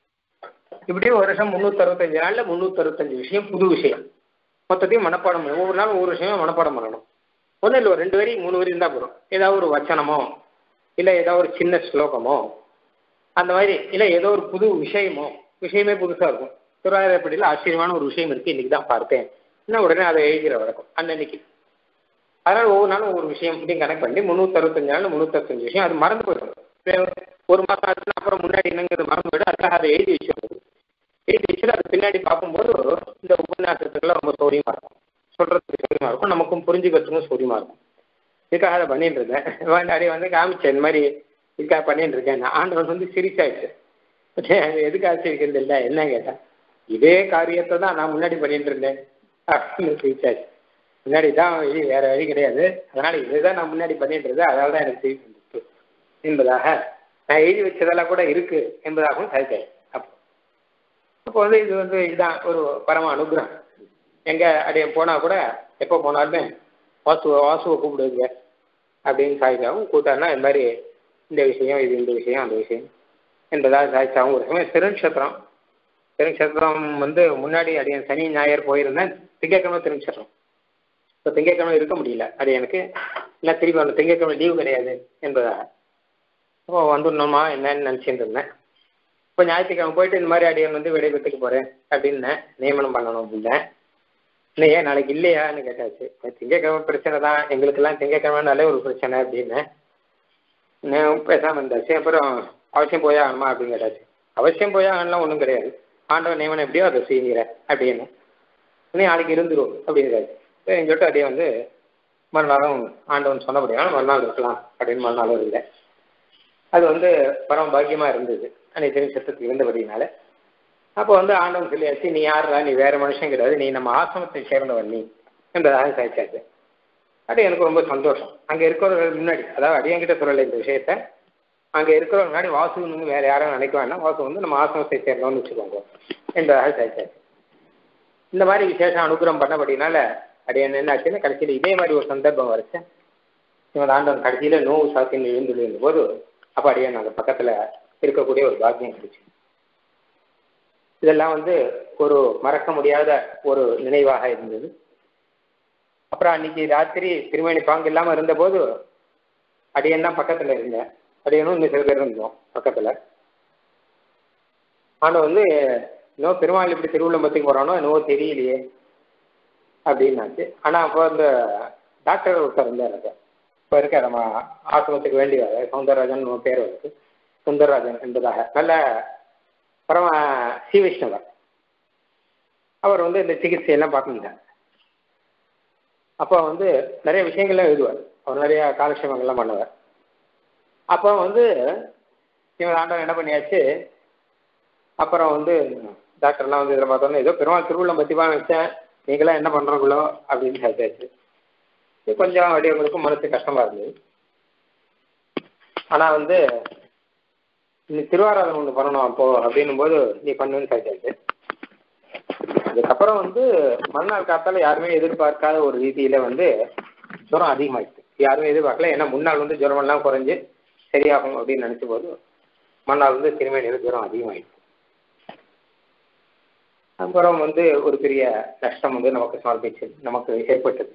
இப்படி ஒரு வருஷம் முந்நூற்றி அறுபத்தஞ்சு நாளில் முந்நூற்றி அறுபத்தஞ்சு விஷயம் புது விஷயம் மொத்தத்தையும் மனப்பாடம் பண்ணணும் ஒவ்வொரு நாளும் ஒவ்வொரு விஷயமும் மனப்பாடம் பண்ணணும் ஒன்றும் இல்லை ஒரு ரெண்டு வரி மூணு வரி இருந்தால் போதும் ஏதாவது ஒரு வச்சனமோ இல்லை ஏதாவது ஒரு சின்ன ஸ்லோகமோ அந்த மாதிரி இல்லை ஏதோ ஒரு புது விஷயமோ விஷயமே புதுசாக இருக்கும் திருவாரூரப்படியில் ஆச்சரியமான ஒரு விஷயம் இருக்குது இன்றைக்கி தான் பார்த்தேன் இன்னும் உடனே அதை எழுதிற வழக்கம் அன்னன்னைக்கு அதனால் ஒவ்வொரு நாளும் ஒவ்வொரு விஷயம் இப்படின்னு கணக்கு பண்ணி முந்நூற்றி அறுபத்தஞ்சு நாள் முந்நூற்றஞ்சு விஷயம் அது மறந்து போயிடும் ஒரு மாதம் ஆச்சுன்னா அப்புறம் முன்னாடி என்னங்கிறது மறந்து போயிடும் அதுக்காக அதை எழுதி வச்சிருக்கும் எழுதி வச்சுட்டு அது பின்னாடி பார்க்கும்போது இந்த உபன்யாசத்துக்கெல்லாம் ரொம்ப சௌரியமாக இருக்கும் சொல்கிறதுக்கு சௌரியமாக இருக்கும் நமக்கும் புரிஞ்சுக்கிறதுக்கும் சௌரியமாக இருக்கும் இதுக்காக அதை பண்ணிட்டு இருந்தேன் முன்னாடி வந்து காமிச்சேன் இந்த மாதிரி இதுக்காக பண்ணிட்டு இருக்கேன் ஆண்டவன் வந்து சிரிச்சாச்சு எதுக்காக சிரிக்கிறது இல்லை என்ன கேட்டேன் இதே காரியத்தை தான் நான் முன்னாடி பண்ணிட்டு இருந்தேன் அப்படின்னு சிரிச்சாச்சு முன்னாடி தான் வழி வேற வழி கிடையாது அதனால இதுதான் நான் முன்னாடி பண்ணிட்டு இருந்தேன் அதனால தான் எனக்கு சிரிப்பு வந்துச்சு என்பதாக நான் எழுதி வச்சதெல்லாம் கூட இருக்கு என்பதாகவும் சாதிச்சாச்சு அப்போ அப்போ வந்து இது வந்து இதுதான் ஒரு பரம அனுகிரகம் எங்க அப்படியே போனா கூட எப்போ போனாலுமே வாசுவை வாசுவை கூப்பிடுங்க அப்படின்னு சாதிச்சாவும் கூட்டாருன்னா இந்த மாதிரி இந்த விஷயம் இது இந்த விஷயம் அந்த விஷயம் என்பதாக சாதிச்சாவும் ஒரு சமயம் திருநட்சத்திரம் திருநட்சத்திரம் வந்து முன்னாடி அடியன் சனி ஞாயிறு போயிருந்தேன் திங்கக்கிழமை திருநட்சத்திரம் இப்போ திங்கக்கிழமை இருக்க முடியல அது எனக்கு இல்லை திருப்பி அந்த திங்கக்கிழமை லீவு கிடையாது என்பதாக ஓ வந்துடணுமா என்னன்னு நினச்சிட்டு இருந்தேன் இப்போ ஞாயிற்றுக்கிழமை போயிட்டு இந்த மாதிரி அடியன் வந்து விடைபெற்றுக்கு போகிறேன் அப்படின்னேன் நியமனம் பண்ணணும் அப்படின்னேன் இல்லை ஏன் நாளைக்கு இல்லையான்னு கேட்டாச்சு திங்கக்கிழமை பிரச்சனை தான் எங்களுக்கெல்லாம் திங்கக்கிழமைனாலே ஒரு பிரச்சனை அப்படின்னு நான் பேசாமல் இருந்தாச்சு அப்புறம் அவசியம் போய் ஆகணுமா அப்படின்னு கேட்டாச்சு அவசியம் போய் ஆகணும்லாம் ஒன்றும் கிடையாது ஆண்டவன் நியமனம் எப்படியோ அதை செய்யுங்கிற அப்படின்னு நீ நாளைக்கு இருந்துரும் அப்படிங்கிறாரு சரின்னு சொல்லிட்டு அப்படியே வந்து மறுநாளும் ஆண்டவன் சொன்னபடியான மறுநாள் இருக்கலாம் அப்படின்னு மறுநாளும் இல்லை அது வந்து பரம பாக்கியமாக இருந்தது அன்னைக்கு சத்தத்துக்கு இருந்தபடினால அப்போ வந்து ஆண்டவன் சொல்லியாச்சு நீ யாருடா நீ வேற மனுஷன் கிடையாது நீ நம்ம ஆசிரமத்தை சேர்ந்தவன் நீ என்பதாக சாய்ச்சாச்சு அது எனக்கு ரொம்ப சந்தோஷம் அங்கே இருக்கிறவர்கள் முன்னாடி அதாவது அடியங்கிட்ட சொல்லலை இந்த விஷயத்த அங்கே இருக்கிறவங்க முன்னாடி வாசுன்னு வேற யாரும் நினைக்க வேண்டாம் வாசு வந்து நம்ம ஆசிரமத்தை சேர்ந்தவன்னு வச்சுக்கோங்க என்பதாக சாய்ச்சாச்சு இந்த மாதிரி விசேஷம் அனுகிரகம் பண்ணபடினால அது என்ன என்னாச்சுன்னு கடைசியில் இதே மாதிரி ஒரு சந்தர்ப்பம் வரைச்சேன் இவன் ஆண்டவன் கடைசியில் நோவு சாத்தின்னு எழுந்துள்ள போது அப்போ அடியே நாங்கள் பக்கத்தில் இருக்கக்கூடிய ஒரு பாக்கியம் கிடைச்சு இதெல்லாம் வந்து ஒரு மறக்க முடியாத ஒரு நினைவாக இருந்தது அப்புறம் அன்னைக்கு ராத்திரி திருமணி பாங்கு இல்லாமல் இருந்தபோது அடியன் தான் பக்கத்தில் இருந்தேன் அடியனும் இன்னும் சில பேர் இருந்தோம் பக்கத்தில் ஆனால் வந்து இன்னும் பெருமாள் இப்படி திருவிழம்பத்துக்கு போகிறானோ என்னவோ தெரியலையே அப்படின்னாச்சு ஆனால் அப்போ இந்த டாக்டர் ஒருத்தர் இருந்தார் அது இப்போ இருக்க நம்ம ஆசிரமத்துக்கு வேண்டியவர் சவுந்தரராஜன் பேர் வருது சுந்தரராஜன் என்பதாக நல்ல பரம சி வைஷ்ணவர் அவர் வந்து இந்த சிகிச்சையெல்லாம் பார்த்துட்டார் அப்போ வந்து நிறைய விஷயங்கள்லாம் எழுதுவார் அவர் நிறைய காலக்ஷேபங்கள்லாம் பண்ணுவார் அப்போ வந்து இவங்க ஆண்டவன் என்ன பண்ணியாச்சு அப்புறம் வந்து டாக்டர்லாம் வந்து இதில் பார்த்தோன்னா ஏதோ பெருமாள் திருவிழா பற்றி தான் வச்சேன் நீங்களாம் என்ன பண்ணுறீங்களோ அப்படின்னு கேட்டாச்சு இது கொஞ்சம் அடியவங்களுக்கும் மனசு கஷ்டமாக இருந்தது ஆனால் வந்து நீ திருவாராதனை ஒன்று பண்ணணும் அப்போ அப்படின்னும் போது நீ பண்ணுன்னு கேட்டாச்சு அதுக்கப்புறம் வந்து மறுநாள் காத்தால யாருமே எதிர்பார்க்காத ஒரு ரீதியில வந்து ஜுரம் அதிகமாயிடுச்சு யாருமே எதிர்பார்க்கல ஏன்னா முன்னாள் வந்து ஜுரம் எல்லாம் குறைஞ்சு சரியாகும் அப்படின்னு நினைச்ச போது மறுநாள் வந்து திருமணியில் ஜுரம் அதிகமாயிடுச்சு அப்புறம் வந்து ஒரு பெரிய நஷ்டம் வந்து நமக்கு சமர்ப்பிச்சு நமக்கு ஏற்பட்டது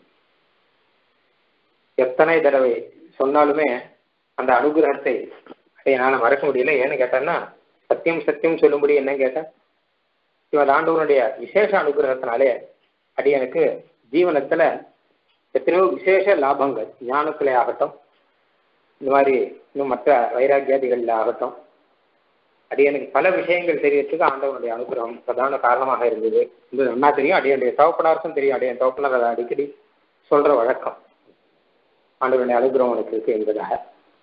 எத்தனை தடவை சொன்னாலுமே அந்த அனுகிரகத்தை அதை என்னால் மறக்க முடியல ஏன்னு கேட்டேன்னா சத்தியம் சத்தியம் சொல்லும்படி என்ன கேட்டேன் இவன் ஆண்டவனுடைய விசேஷ அனுகிரகத்தினாலே அடியனுக்கு ஜீவனத்துல எத்தனையோ விசேஷ லாபங்கள் ஞானத்திலே ஆகட்டும் இந்த மாதிரி இன்னும் மற்ற வைராக்கியாதிகளில் ஆகட்டும் அடியனுக்கு பல விஷயங்கள் தெரியறதுக்கு ஆண்டவனுடைய அனுகிரகம் பிரதான காரணமாக இருந்தது இது நல்லா தெரியும் அடியனுடைய தவப்பனாருக்கும் தெரியும் அடியன் தவப்பனார் அதை அடிக்கடி சொல்ற வழக்கம் ஆண்டவனுடைய அனுகிரகம் உனக்கு இருக்கு என்பதாக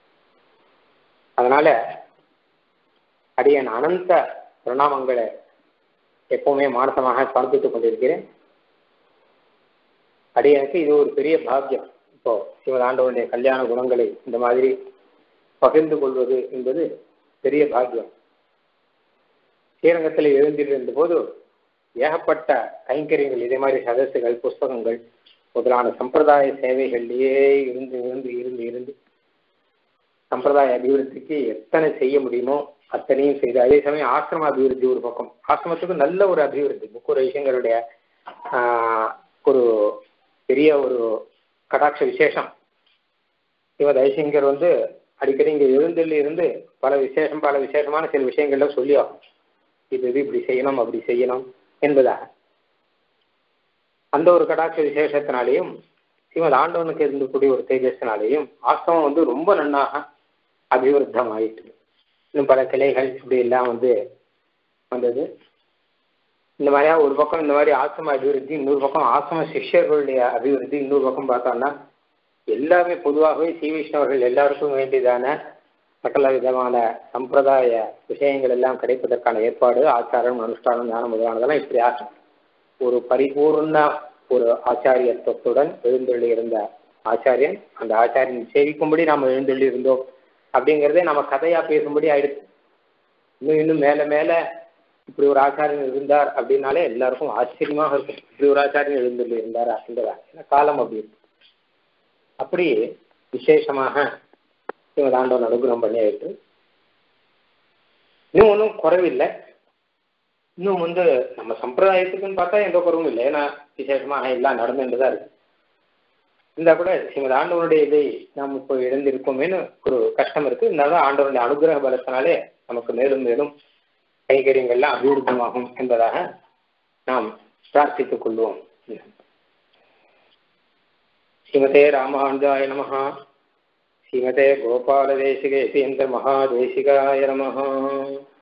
அதனால அடியன் அனந்த பிரணாமங்களை எப்பவுமே மானசமாக சமர்ப்பித்துக் கொண்டிருக்கிறேன் அடியனுக்கு இது ஒரு பெரிய பாக்கியம் இப்போ சிவதாண்டவனுடைய கல்யாண குணங்களை இந்த மாதிரி பகிர்ந்து கொள்வது என்பது பெரிய பாக்கியம் ஸ்ரீரங்கத்தில் எழுந்திருந்த போது ஏகப்பட்ட கைங்கரியங்கள் இதே மாதிரி சதசுகள் புஸ்தகங்கள் முதலான சம்பிரதாய சேவைகள்லேயே இருந்து இருந்து இருந்து இருந்து சம்பிரதாய அபிவிருத்திக்கு எத்தனை செய்ய முடியுமோ அத்தனையும் செய்து அதே சமயம் ஆசிரம அபிவிருத்தி ஒரு பக்கம் ஆசிரமத்துக்கு நல்ல ஒரு அபிவிருத்தி முக்கூர் வைசியங்களுடைய ஒரு பெரிய ஒரு கடாட்ச விசேஷம் இவ தைசிங்கர் வந்து அடிக்கடி இங்கே எழுந்தள்ளி இருந்து பல விசேஷம் பல விசேஷமான சில விஷயங்கள்ல சொல்லி ஆகும் இது இது இப்படி செய்யணும் அப்படி செய்யணும் என்பதாக அந்த ஒரு கடாட்ச விசேஷத்தினாலேயும் ஸ்ரீமத் ஆண்டவனுக்கு இருந்தக்கூடிய ஒரு தேஜஸ்னாலேயும் ஆசிரமம் வந்து ரொம்ப நன்னாக அபிவிருத்தம் ஆயிட்டு இன்னும் பல கிளைகள் இப்படி எல்லாம் வந்து வந்தது இந்த மாதிரியா ஒரு பக்கம் இந்த மாதிரி ஆசிரம அபிவிருத்தி இன்னொரு பக்கம் ஆசிரம சிஷ்யர்களுடைய அபிவிருத்தி இன்னொரு பக்கம் பார்த்தோம்னா எல்லாமே பொதுவாகவே ஸ்ரீ வைஷ்ணவர்கள் எல்லாருக்கும் வேண்டியதான சகல விதமான சம்பிரதாய விஷயங்கள் எல்லாம் கிடைப்பதற்கான ஏற்பாடு ஆச்சாரம் அனுஷ்டானம் ஞானம் முதலானதெல்லாம் இப்படி ஆகும் ஒரு பரிபூர்ண ஒரு ஆச்சாரியத்துவத்துடன் எழுந்தள்ளி இருந்த ஆச்சாரியன் அந்த ஆச்சாரியன் சேவிக்கும்படி நாம் எழுந்தள்ளி இருந்தோம் அப்படிங்கிறதே நம்ம கதையா பேசும்படி ஆயிடுச்சு இன்னும் இன்னும் மேல மேல இப்படி ஒரு ஆச்சாரியன் இருந்தார் அப்படின்னாலே எல்லாருக்கும் ஆச்சரியமாக இருக்கும் இப்படி ஒரு ஆச்சாரியன் எழுந்தள்ளி இருந்தார் அப்படின்றதா ஏன்னா காலம் அப்படி இருக்கு அப்படி விசேஷமாக ஆண்டவன் அனுகிரகம் பண்ணி ஆயிட்டு இன்னும் ஒன்றும் குறைவில்லை இன்னும் வந்து நம்ம சம்பிரதாயத்துக்குன்னு பார்த்தா எந்த குறவும் இல்லை ஏன்னா விசேஷமாக எல்லாம் நடந்துட்டு தான் இருக்கு இருந்தா கூட ஸ்ரீமத் ஆண்டவனுடைய இதை நாம் இப்போ இழந்திருக்கோமேனு ஒரு கஷ்டம் இருக்கு இருந்தாலும் ஆண்டவனுடைய அனுகிரக பலத்தினாலே நமக்கு மேலும் மேலும் கைகரியங்கள்லாம் அபிவிருத்தமாகும் என்பதாக நாம் பிரார்த்தித்துக் கொள்வோம் ஸ்ரீமதே ராமானுஜாய நமஹ ஸ்ரீமதே கோபாலதேசிகேசீந்திர மகாதேசிகாய நமஹ